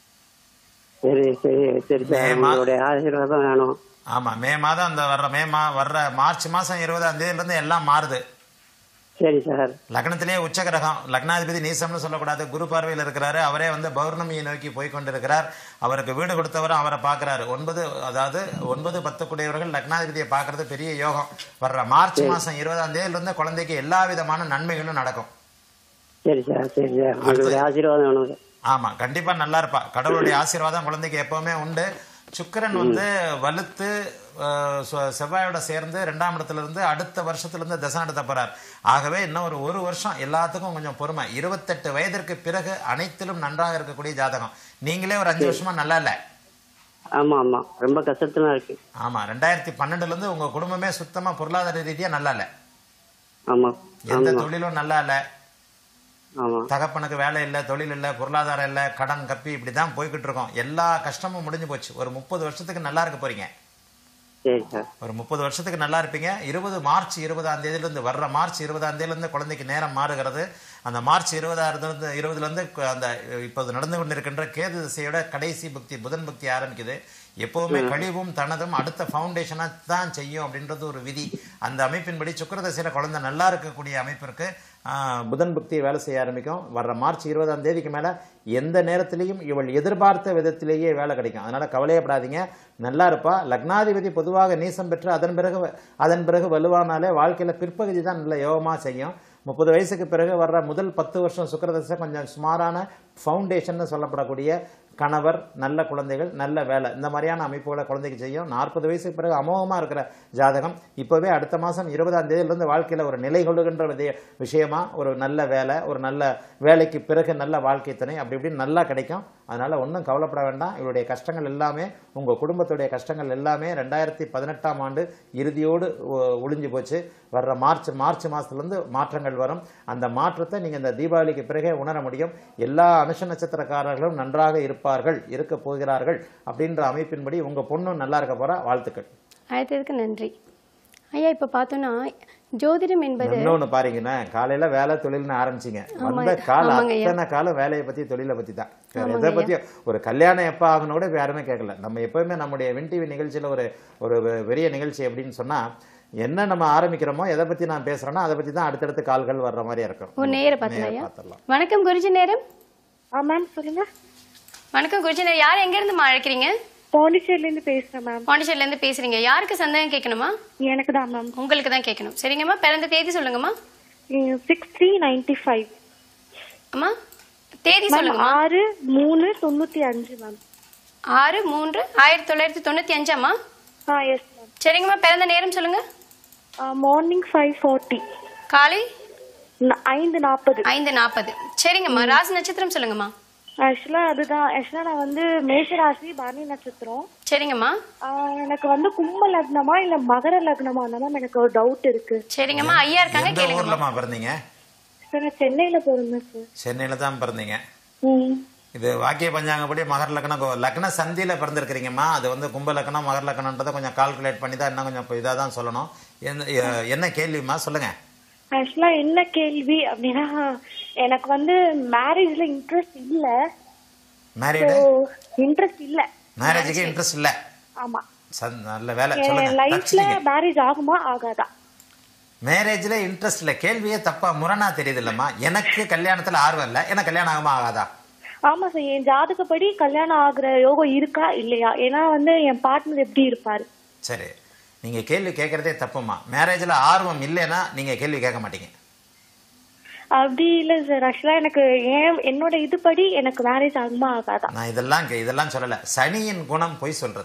சரி சரி சரி சார் ஏம்மா? உங்களுடைய ஆசீர்வாதம் வேணும் ஆமா மே மாதம் அந்த வர்ற மே மா வர்ற மார்ச் மாசம் இருபதாம் தேதியில இருந்து எல்லாம் மாறுது சரி சார் லக்னத்திலேயே உச்ச கிரகம் லக்னாதிபதி நீசம்னு சொல்லக்கூடாது குரு பார்வையில் இருக்கிறாரு அவரே வந்து பௌர்ணமியை நோக்கி போய் கொண்டிருக்கிறார் அவருக்கு வீடு கொடுத்தவரும் அவரை பார்க்கறாரு ஒன்பது அதாவது ஒன்பது பத்து கூடியவர்கள் லக்னாதிபதியை பார்க்கறது பெரிய யோகம் வர்ற மார்ச் மாசம் இருபதாம் தேதியில இருந்து குழந்தைக்கு எல்லா விதமான நன்மைகளும் நடக்கும் சரி சார் சரி சார் உங்களுடைய ஆசீர்வாதம் வேணும் சார் ஆமா கண்டிப்பா நல்லா இருப்பா கடவுளுடைய ஆசீர்வாதம் குழந்தைக்கு எப்பவுமே உண்டு சுக்கிரன் வந்து வலுத்து அஹ், செ- செவ்வாயோட சேர்ந்து ரெண்டாம் இடத்துல இருந்து அடுத்த வருஷத்துல இருந்து தசை நடத்த போறார் ஆகவே இன்னும் ஒரு ஒரு வருஷம் எல்லாத்துக்கும் கொஞ்சம் பொறுமை இருபத்தெட்டு வயதிற்கு பிறகு அனைத்திலும் நன்றாக இருக்கக்கூடிய ஜாதகம் நீங்களே ஒரு அஞ்சு வருஷமா நல்லா இல்ல ஆமா ஆமா ரொம்ப கஷ்டத்துல இருக்கு ஆமா ரெண்டாயிரத்தி பன்னெண்டுல இருந்து உங்க குடும்பமே சுத்தமா பொருளாதார ரீதியா நல்லா இல்ல ஆமா எந்த ஆமா தொழிலும் நல்லா இல்ல ஆமா தகப்பனுக்கு வேலை இல்லை தொழில் இல்லை பொருளாதாரம் இல்லை கடன் கப்பி இப்படி தான் போய்கிட்டு இருக்கோம் எல்லா கஷ்டமும் முடிஞ்சு போச்சு ஒரு முப்பது வருஷத்துக்கு நல்லா இருக்க போறீங்க சரி சார் ஒரு முப்பது வருஷத்துக்கு நல்லா இருப்பீங்க இருபது மார்ச் இருபதாம் தேதியிலிருந்து வர்ற மார்ச் இருபதாம் தேதியிலிருந்து குழந்தைக்கு நேரம் மாறுகிறது அந்த மார்ச் இருபதாயிரத்து இருபதுலேருந்து அந்த இப்போது நடந்து கொண்டிருக்கின்ற கேது திசையோட கடைசி புக்தி புதன் புக்தி ஆரம்பிக்குது எப்பவுமே கழிவும் தனதும் அடுத்த ஃபவுண்டேஷனா தான் செய்யும் அப்படின்றது ஒரு விதி அந்த அமைப்பின்படி சுக்கிர திசையில குழந்தை நல்லா இருக்கக்கூடிய அமைப்பிற்கு ஆஹ், புதன் புக்தி வேலை செய்ய ஆரம்பிக்கும் வர்ற மார்ச் இருபதாம் தேதிக்கு மேல எந்த நேரத்திலையும் இவள் எதிர்பார்த்த விதத்திலேயே வேலை கிடைக்கும் அதனால கவலையப்படாதீங்க நல்லா இருப்பா லக்னாதிபதி பொதுவாக நீசம் பெற்று அதன் பிறகு அதன் பிறகு வலுவானாலே வாழ்க்கையில பிற்பகுதி தான் நல்ல யோகமா செய்யும் முப்பது வயசுக்கு பிறகு வர்ற முதல் பத்து வருஷம் சுக்கிரதசை கொஞ்சம் சுமாரான ஃபவுண்டேஷன் சொல்லப்படக்கூடிய கணவர் நல்ல குழந்தைகள் நல்ல வேலை இந்த மாதிரியான அமைப்புகளை குழந்தைக்கு செய்யும் நாற்பது வயசுக்கு பிறகு அமோகமா இருக்கிற ஜாதகம் இப்பவே அடுத்த மாசம் இருபதாம் தேதியிலிருந்து வாழ்க்கையில ஒரு நிலை கொள்ளுகின்ற விதய- விஷயமா ஒரு நல்ல வேலை ஒரு நல்ல வேலைக்கு பிறகு நல்ல வாழ்க்கை துணை அப்படி இப்படி நல்லா கிடைக்கும் அதனால ஒன்றும் கவலைப்பட வேண்டாம் இவருடைய கஷ்டங்கள் எல்லாமே உங்க குடும்பத்துடைய கஷ்டங்கள் எல்லாமே ரெண்டாயிரத்தி பதினெட்டாம் ஆண்டு இறுதியோடு ஒ- ஒளிஞ்சு போச்சு வர்ற மார்ச் மார்ச் மாசத்துலேருந்து மாற்றங்கள் வரும் அந்த மாற்றத்தை நீங்க இந்த தீபாவளிக்கு பிறகே உணர முடியும் எல்லா அனுஷ நட்சத்திரக்காரர்களும் நன்றாக இருப்பார்கள் இருக்க போகிறார்கள் அப்படின்ற அமைப்பின்படி உங்க பொண்ணும் நல்லா இருக்க போறா வாழ்த்துக்கள் அழைத்ததுக்கு நன்றி ஐயா இப்போ பார்த்தோன்னா ஜோதிடம் என்பது இன்னொன்னு பாருங்கன்னா காலையில வேலை தொழில்னு ஆரம்பிச்சீங்க வந்த கால ஆமாங்க ஐயா. அத்தனை காலம் வேலையை பத்தி தொழிலை பத்தி தான் வேற எதை பத்தியும் ஒரு கல்யாணம் எப்ப ஆகணும் கூட இப்ப யாருமே கேட்கல நம்ம எப்பவுமே நம்முடைய வின் டிவி நிகழ்ச்சியில ஒரு ஒரு வெ- பெரிய நிகழ்ச்சி அப்படின்னு சொன்னா என்ன நம்ம ஆரம்பிக்கிறோமோ எதை பத்தி நான் பேசுறேனோ அதை பத்தி தான் அடுத்தடுத்து கால்கள் வர்ற மாதிரி இருக்கும் ஒரு நேர பார்த்தலாம் நேரா ஐயா பார்த்துடலாம். வணக்கம் குருஜி நேரம் ஆ மேம் சொல்லுங்க வணக்கம் குருஜி நேரம் யார் எங்க இருந்து அழைக்கிறீங்க பாண்டிச்சேரில இருந்து பேசுறேன் மேம் பாண்டிச்சேரில இருந்து பேசுறீங்க யாருக்கு சந்தேகம் கேட்கணுமா எனக்கு தான் மேம் உங்களுக்கு தான் கேட்கணும் சரிங்கம்மா பிறந்த தேதி சொல்லுங்கம்மா சிக்ஸ் த்ரீ நைன்டி ஃபைவ் அம்மா தேதி மேம் சொல்லுங்கம்மா ஆறு மூணு தொண்ணூத்தி அஞ்சு மேம் ஆறு மூன்று ஆயிரத்தி தொள்ளாயிரத்தி தொண்ணூத்தி அஞ்சாம்மா ஆ எஸ் மேம் சரிங்கம்மா பிறந்த நேரம் சொல்லுங்க மார்னிங் ஃபைவ் ஃபார்ட்டி காலை ஐந்து நாற்பது ஐந்து நாற்பது சரிங்கம்மா ராசி நட்சத்திரம் சொல்லுங்கம்மா ஆக்சுவலா அதுதான் ஆக்சுவலா நான் வந்து மேஷராசி பரணி நட்சத்திரம் சரிங்கம்மா ஆ, எனக்கு வந்து கும்ப லக்னமா இல்ல மகர லக்னமா மேம் எனக்கு ஒரு டவுட் இருக்கு சரிங்கம்மா ஐயா இருக்காங்க எந்த கேளுங்கம்மா ஊர்லமா பிறந்தீங்க சார் நான் சென்னையில பிறந்தேன் சார் சென்னையில தான் பிறந்தீங்க ம் இது வாக்கிய பஞ்சாங்கப்படி மகர லக்னம் கோ- லக்ன சந்தியில பிறந்திருக்கிறீங்கம்மா அது வந்து கும்ப லக்னம் மகர லக்னன்றதை கொஞ்சம் கால்குலேட் பண்ணி தான் இன்னும் கொஞ்சம் இதாக தான் சொல்லணும் என்ன எ- என்ன கேள்விமா சொல்லுங்க ஆக்சுவலா என்ன கேள்வி அப்படின்னா எனக்கு வந்து மேரேஜ்ல இன்ட்ரெஸ்ட் இல்ல மேரீடு இன்ட்ரெஸ்ட் இல்ல மேரேஜுக்கு இன்ட்ரெஸ்ட் இல்ல ஆமா சந் நல்ல வேலை என் சொல்லுங்க லைஃப்ல தப்பிச்சிட்டீங்க மேரேஜ் ஆகுமா ஆகாதா மேரேஜ்ல இன்ட்ரெஸ்ட் இல்ல கேள்வியே தப்பா முரணா தெரியுது இல்லம்மா எனக்கு கல்யாணத்துல ஆர்வம் இல்ல எனக்கு கல்யாணம் ஆகுமா ஆகாதா ஆமா சார் என் ஜாதகப்படி கல்யாணம் ஆகுற யோகம் இருக்கா இல்லையா ஏன்னா வந்து என் பார்ட்னர் எப்படி இருப்பாரு சரி நீங்க கேள்வி கேட்கறதே தப்புமா மேரேஜ்ல ஆர்வம் இல்லைன்னா நீங்க கேள்வி கேட்க மாட்டீங்க அப்படி இல்ல சார் ஆக்சுவலா எனக்கு ஏன் என்னோட இதுபடி எனக்கு மேரேஜ் ஆகுமா ஆகாதா நான் இதெல்லாம் கே- இதெல்லாம் சொல்லல சனியின் குணம் பொய் சொல்றது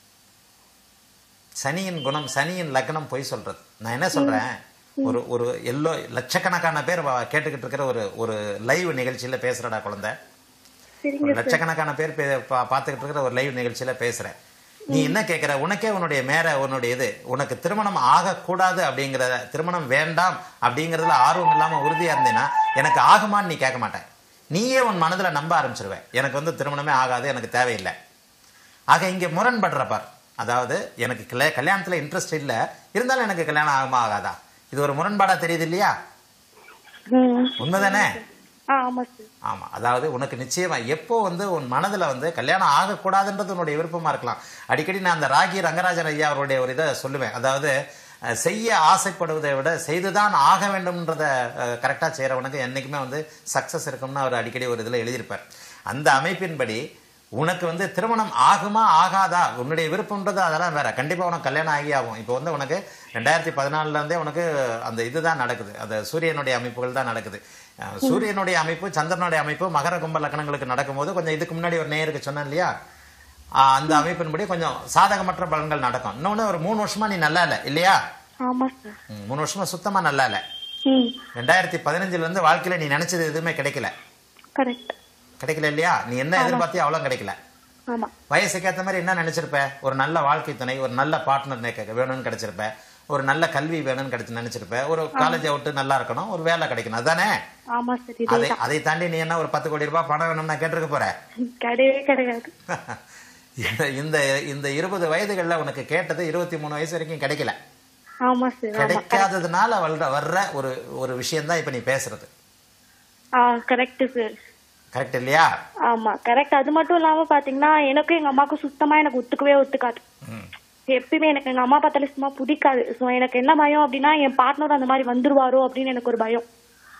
சனியின் குணம் சனியின் லக்னம் பொய் சொல்றது நான் என்ன சொல்றேன் ஒரு ஒரு எல்லோ லட்சக்கணக்கான பேர் வா- கேட்டுக்கிட்டு இருக்கிற ஒரு ஒரு லைவ் நிகழ்ச்சியில பேசுறடா குழந்தை ஒரு லட்சக்கணக்கான பேர் பே- பா- பார்த்துக்கிட்டு இருக்கிற ஒரு லைவ் நிகழ்ச்சியில பேசுறேன் நீ என்ன கேட்கிற உனக்கே உன்னுடைய மேல உன்னுடைய இது உனக்கு திருமணம் ஆகக்கூடாது அப்படிங்கிற திருமணம் வேண்டாம் அப்படிங்கறதுல ஆர்வம் இல்லாம உறுதியா இருந்தீன்னா எனக்கு ஆகுமான்னு நீ கேட்க மாட்டேன் நீயே உன் மனதுல நம்ப ஆரம்பிச்சிருவேன் எனக்கு வந்து திருமணமே ஆகாது எனக்கு தேவையில்லை ஆக இங்க முரண்படுற பார் அதாவது எனக்கு கல்யா- கல்யாணத்துல இன்ட்ரெஸ்ட் இல்ல இருந்தாலும் எனக்கு கல்யாணம் ஆகுமா ஆகாதா இது ஒரு முரண்பாடா தெரியுது இல்லையா ம். உண்மைதானே ஆ ஆமா சார் ஆமா அதாவது உனக்கு நிச்சயமா எப்போ வந்து உன் மனதுல வந்து கல்யாணம் ஆகக்கூடாதுன்றது உன்னுடைய விருப்பமா இருக்கலாம் அடிக்கடி நான் அந்த ராகி ரங்கராஜன் ஐயா அவருடைய ஒரு இதை சொல்லுவேன் அதாவது அஹ், செய்ய ஆசைப்படுவதை விட செய்துதான் ஆக வேண்டும்ன்றத கரெக்டாக செய்கிறவனுக்கு என்றைக்குமே வந்து சக்ஸஸ் இருக்கும்னு அவர் அடிக்கடி ஒரு இதில் எழுதியிருப்பார் அந்த அமைப்பின்படி உனக்கு வந்து திருமணம் ஆகுமா ஆகாதா உன்னுடைய விருப்பம்ன்றது அதெல்லாம் வேற கண்டிப்பா உனக்கு கல்யாணம் ஆகி ஆகும் இப்போ வந்து உனக்கு ரெண்டாயிரத்தி பதினாலுல இருந்தே உனக்கு அந்த இதுதான் நடக்குது அந்த சூரியனுடைய அமைப்புகள் தான் நடக்குது அஹ் சூரியனுடைய அமைப்பு சந்திரனுடைய அமைப்பு மகர கும்ப லக்கணங்களுக்கு நடக்கும்போது கொஞ்சம் இதுக்கு முன்னாடி ஒரு நேருக்கு சொன்னேன் இல்லையா ஆஹ் அந்த அமைப்பின்படி கொஞ்சம் சாதகமற்ற பலன்கள் நடக்கும் இன்னொன்னு ஒரு மூணு வருஷமா நீ நல்லா இல்ல இல்லையா ஆமா சார் ம், மூணு வருஷமா சுத்தமா நல்லா இல்ல ம் ரெண்டாயிரத்தி பதினஞ்சுல இருந்து வாழ்க்கையில நீ நினைச்சது எதுவுமே கிடைக்கல கரெக்ட் கிடைக்கல இல்லையா நீ என்ன எதிர்பார்த்தியோ அவ்வளவு கிடைக்கல ஆமா வயசுக்கு ஏத்த மாதிரி என்ன நினைச்சிருப்ப ஒரு நல்ல வாழ்க்கை துணை ஒரு நல்ல பார்ட்னர் வேணும்னு கிடைச்சிருப்ப ஒரு நல்ல கல்வி வேணும்னு கிடைச்சு நினைச்சிருப்ப ஒரு காலேஜ் விட்டு நல்லா இருக்கணும் ஒரு வேலை கிடைக்கணும் அதானே ஆமா சார் அதை இதுதான் அதை தாண்டி நீ என்ன ஒரு பத்து கோடி ரூபாய் பணம் வேணும்னு நான் கேட்டிருக்க போற கிடையவே கிடையாது இந்த இந்த இந்த இருபது வயதுகள்ல உனக்கு கேட்டது இருபத்தி மூணு வயசு வரைக்கும் கிடைக்கல ஆமா சார் ஆமா கிடைக்காததுனால வர்ற வர்ற ஒரு ஒரு விஷயம் தான் இப்ப நீ பேசுறது ஆ கரெக்ட் சார் கரெக்ட் இல்லையா ஆமா கரெக்ட் அது மட்டும் இல்லாம பாத்தீங்கன்னா எனக்கும் எங்க அம்மாவுக்கும் சுத்தமா எனக்கு ஒத்துக்கவே ஒத்துக்காது எப்பயுமே எனக்கு எங்க அம்மா பார்த்தாலே சும்மா பிடிக்காது சோ எனக்கு என்ன பயம் அப்படின்னா என் பார்ட்னர் அந்த மாதிரி வந்துருவாரோ அப்படின்னு எனக்கு ஒரு பயம்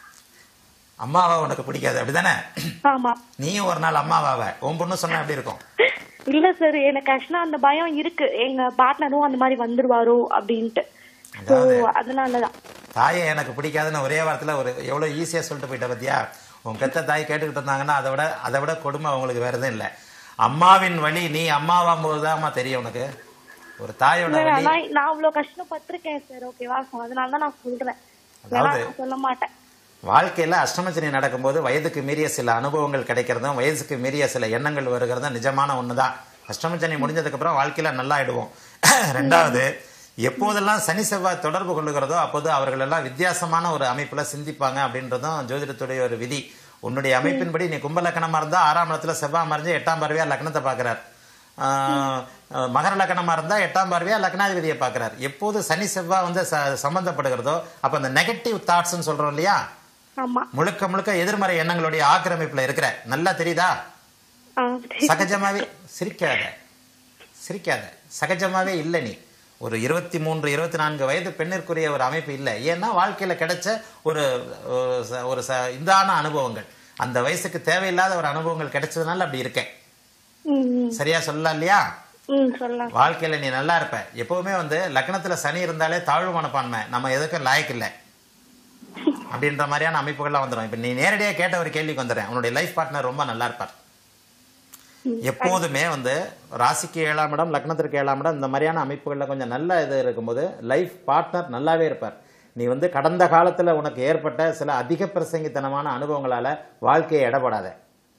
அம்மாவா உனக்கு பிடிக்காது அப்படிதானே ஆமா நீயும் ஒரு நாள் அம்மாவாவ உன் பொண்ணு சொன்னா எப்படி இருக்கும் இல்ல சார் எனக்கு ஆக்சுவலா அந்த பயம் இருக்கு எங்க பார்ட்னரும் அந்த மாதிரி வந்துருவாரோ அப்படின்ட்டு சோ அதனாலதான் தாயை எனக்கு பிடிக்காதுன்னு ஒரே வாரத்துல ஒரு எவ்வளவு ஈஸியா சொல்லிட்டு போயிட்ட பத்தியா உன் பெத்த தாய் கேட்டுக்கிட்டு இருந்தாங்கன்னா அதை விட அதை விட கொடுமை அவங்களுக்கு வேற எதுவும் இல்லை அம்மாவின் வழி நீ அம்மாவாகும் போதுதாம்மா தெரியும் உனக்கு ஒரு தாயோட இல்ல, வழி ஆனா நான் அவ்வளவு கஷ்டப்பட்டிருக்கேன் சார் ஓகேவா சோ அதனாலதான் நான் சொல்றேன் இல்லைன்னா அதாவது- நான் சொல்ல மாட்டேன் வாழ்க்கையில அஷ்டமச்சனி நடக்கும்போது வயதுக்கு மீறிய சில அனுபவங்கள் கிடைக்கிறதும் வயதுக்கு மீறிய சில எண்ணங்கள் வருகிறதும் நிஜமான ஒண்ணுதான் அஷ்டமச்சனி முடிஞ்சதுக்கு அப்புறம் வாழ்க்கையில நல்லா ஆயிடுவோம் ரெண்டாவது எப்போதெல்லாம் சனி செவ்வாய் தொடர்பு கொள்ளுகிறதோ அப்போது அவர்கள் எல்லாம் வித்தியாசமான ஒரு அமைப்புல சிந்திப்பாங்க அப்படின்றதும் ஜோதிடத்துடைய ஒரு விதி உன்னுடைய அமைப்பின்படி நீ கும்ப லக்கணமா இருந்தா ஆறாம் இடத்துல செவ்வாய் மறைஞ்சு எட்டாம் பார்வையா லக்னத்தை பாக்குறார் ஆஹ் ஆஹ் மகர லக்னமா இருந்தா எட்டாம் பார்வையா லக்னாதிபதியை பார்க்கிறார் எப்போது சனி செவ்வாய் வந்து ச- சம்பந்தப்படுகிறதோ அப்ப அந்த நெகட்டிவ் தாட்ஸ்னு சொல்றோம் இல்லையா ஆமா முழுக்க முழுக்க எதிர்மறை எண்ணங்களுடைய ஆக்கிரமிப்புல இருக்கிற நல்லா தெரியுதா ஆ, சகஜமாவே சிரிக்காத சிரிக்காத சகஜமாவே இல்லை நீ ஒரு இருபத்தி மூன்று இருபத்தி நான்கு வயது பெண்ணிற்குரிய ஒரு அமைப்பு இல்லை ஏன்னா வாழ்க்கையில கிடைச்ச ஒரு ஒரு ச- ஒரு ச- இதான அனுபவங்கள் அந்த வயசுக்கு தேவையில்லாத ஒரு அனுபவங்கள் கிடைச்சதுனால அப்படி இருக்கேன் ம், ம், சரியா சொல்லலாம் இல்லையா ம் சொல்லலாம் வாழ்க்கையில நீ நல்லா இருப்ப எப்பவுமே வந்து லக்னத்துல சனி இருந்தாலே தாழ்வு மனப்பான்மை நம்ம எதுக்கும் லாயக்கு இல்லை அப்படின்ற மாதிரியான அமைப்புகள்லாம் வந்துடும் இப்ப நீ நேரடியா கேட்ட ஒரு கேள்விக்கு வந்துடுறேன் உன்னுடைய லைஃப் பார்ட்னர் ரொம்ப நல்லா இருப்பார் எப்போதுமே வந்து ராசிக்கு ஏழாம் இடம் லக்னத்திற்கு ஏழாம் இடம் இந்த மாதிரியான அமைப்புகளில் கொஞ்சம் நல்ல இது இருக்கும்போது லைஃப் பார்ட்னர் நல்லாவே இருப்பார் நீ வந்து கடந்த காலத்துல உனக்கு ஏற்பட்ட சில அதிக பிரசங்கித்தனமான அனுபவங்களால வாழ்க்கையை இடப்படாத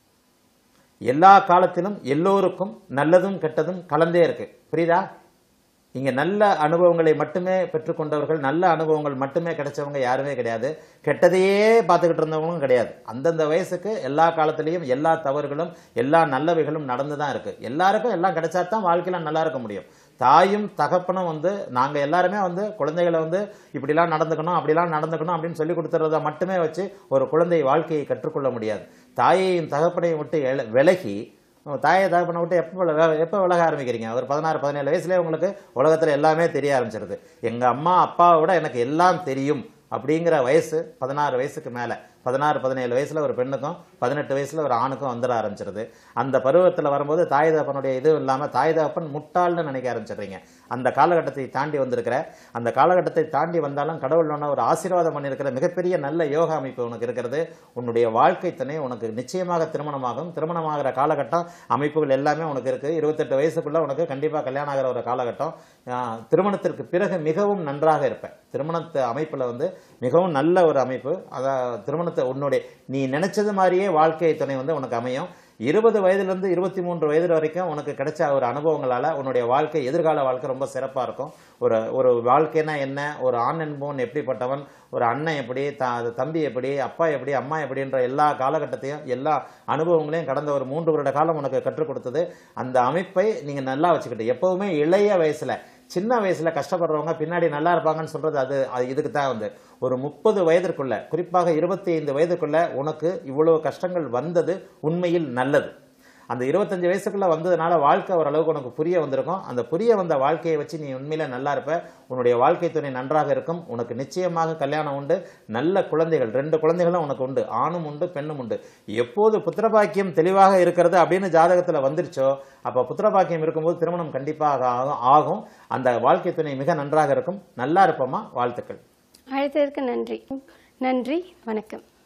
எல்லா காலத்திலும் எல்லோருக்கும் நல்லதும் கெட்டதும் கலந்தே இருக்கு புரியுதா இங்க நல்ல அனுபவங்களை மட்டுமே பெற்றுக்கொண்டவர்கள் நல்ல அனுபவங்கள் மட்டுமே கிடைச்சவங்க யாருமே கிடையாது கெட்டதையே பார்த்துக்கிட்டு இருந்தவங்களும் கிடையாது அந்தந்த வயசுக்கு எல்லா காலத்திலையும் எல்லா தவறுகளும் எல்லா நல்லவைகளும் நடந்து தான் இருக்கு எல்லாருக்கும் எல்லாம் கிடைச்சா தான் வாழ்க்கையில நல்லா இருக்க முடியும் தாயும் தகப்பனும் வந்து நாங்க எல்லாருமே வந்து குழந்தைகளை வந்து இப்படிலாம் நடந்துக்கணும் அப்படிலாம் நடந்துக்கணும் அப்படின்னு சொல்லி கொடுத்துறத மட்டுமே வச்சு ஒரு குழந்தை வாழ்க்கையை கற்றுக்கொள்ள முடியாது தாயையும் தகப்பனையும் விட்டு எல- விலகி உங்க தாயை தகப்பனை விட்டு எப்போ விலக எப்போ விலக ஆரம்பிக்கிறீங்க ஒரு பதினாறு பதினேழு வயசுலேயே உங்களுக்கு உலகத்தில் எல்லாமே தெரிய ஆரம்பிச்சிருது எங்கள் அம்மா அப்பாவை விட எனக்கு எல்லாம் தெரியும் அப்படிங்கிற வயசு பதினாறு வயசுக்கு மேலே பதினாறு பதினேழு வயசுல ஒரு பெண்ணுக்கும் பதினெட்டு வயசுல ஒரு ஆணுக்கும் வந்துட ஆரம்பிச்சிருது அந்த பருவத்தில் வரும்போது தாய் தகப்பனுடைய இது இல்லாமல் தாய் தகப்பன் முட்டாள்னு நினைக்க ஆரம்பிச்சிடுறீங்க அந்த காலகட்டத்தை தாண்டி வந்திருக்கிற அந்த காலகட்டத்தை தாண்டி வந்தாலும் கடவுள் ஒன்று ஒரு ஆசீர்வாதம் பண்ணியிருக்கிற மிகப்பெரிய நல்ல யோகா அமைப்பு உனக்கு இருக்கிறது உன்னுடைய வாழ்க்கை துணை உனக்கு நிச்சயமாக திருமணமாகும் திருமணமாகிற காலகட்டம் அமைப்புகள் எல்லாமே உனக்கு இருக்கு இருபத்தெட்டு வயசுக்குள்ள உனக்கு கண்டிப்பாக கல்யாணம் ஆகிற ஒரு காலகட்டம் ஆஹ், திருமணத்திற்கு பிறகு மிகவும் நன்றாக இருப்பேன் திருமணத்து அமைப்பில் வந்து மிகவும் நல்ல ஒரு அமைப்பு அதான் திருமணத்தை உன்னுடைய நீ நினைச்சது மாதிரியே வாழ்க்கை துணை வந்து உனக்கு அமையும் இருபது வயதுலேருந்து இருபத்தி மூன்று வயது வரைக்கும் உனக்கு கிடைச்ச ஒரு அனுபவங்களால உன்னுடைய வாழ்க்கை எதிர்கால வாழ்க்கை ரொம்ப சிறப்பாக இருக்கும் ஒரு ஒரு வாழ்க்கைனா என்ன ஒரு ஆண் என்பவன் எப்படிப்பட்டவன் ஒரு அண்ணன் எப்படி த தம்பி எப்படி அப்பா எப்படி அம்மா எப்படின்ற எல்லா காலகட்டத்தையும் எல்லா அனுபவங்களையும் கடந்த ஒரு மூன்று வருட காலம் உனக்கு கற்றுக் கொடுத்தது அந்த அமைப்பை நீங்கள் நல்லா வச்சுக்கிட்டு எப்பவுமே இளைய வயசுல சின்ன வயசுல கஷ்டப்படுறவங்க பின்னாடி நல்லா இருப்பாங்கன்னு சொல்றது அது அது இதுக்கு தான் வந்து ஒரு முப்பது வயதிற்குள்ள குறிப்பாக இருபத்தி ஐந்து வயதுக்குள்ள உனக்கு இவ்வளவு கஷ்டங்கள் வந்தது உண்மையில் நல்லது அந்த இருபத்தஞ்சு வயசுக்குள்ள வந்ததுனால வாழ்க்கை ஓரளவுக்கு உனக்கு புரிய வந்திருக்கும் அந்த புரிய வந்த வாழ்க்கையை வச்சு நீ உண்மையில நல்லா இருப்ப உன்னுடைய வாழ்க்கை துணை நன்றாக இருக்கும் உனக்கு நிச்சயமாக கல்யாணம் உண்டு நல்ல குழந்தைகள் ரெண்டு குழந்தைகளும் உனக்கு உண்டு ஆணும் உண்டு பெண்ணும் உண்டு எப்போது புத்திரபாக்கியம் தெளிவாக இருக்கிறது அப்படின்னு ஜாதகத்துல வந்துருச்சோ அப்ப புத்திரபாக்கியம் இருக்கும்போது திருமணம் கண்டிப்பாக ஆகும் ஆகும் அந்த வாழ்க்கை துணை மிக நன்றாக இருக்கும் நல்லா இருப்போமா வாழ்த்துக்கள் அழைத்ததற்கு நன்றி நன்றி வணக்கம்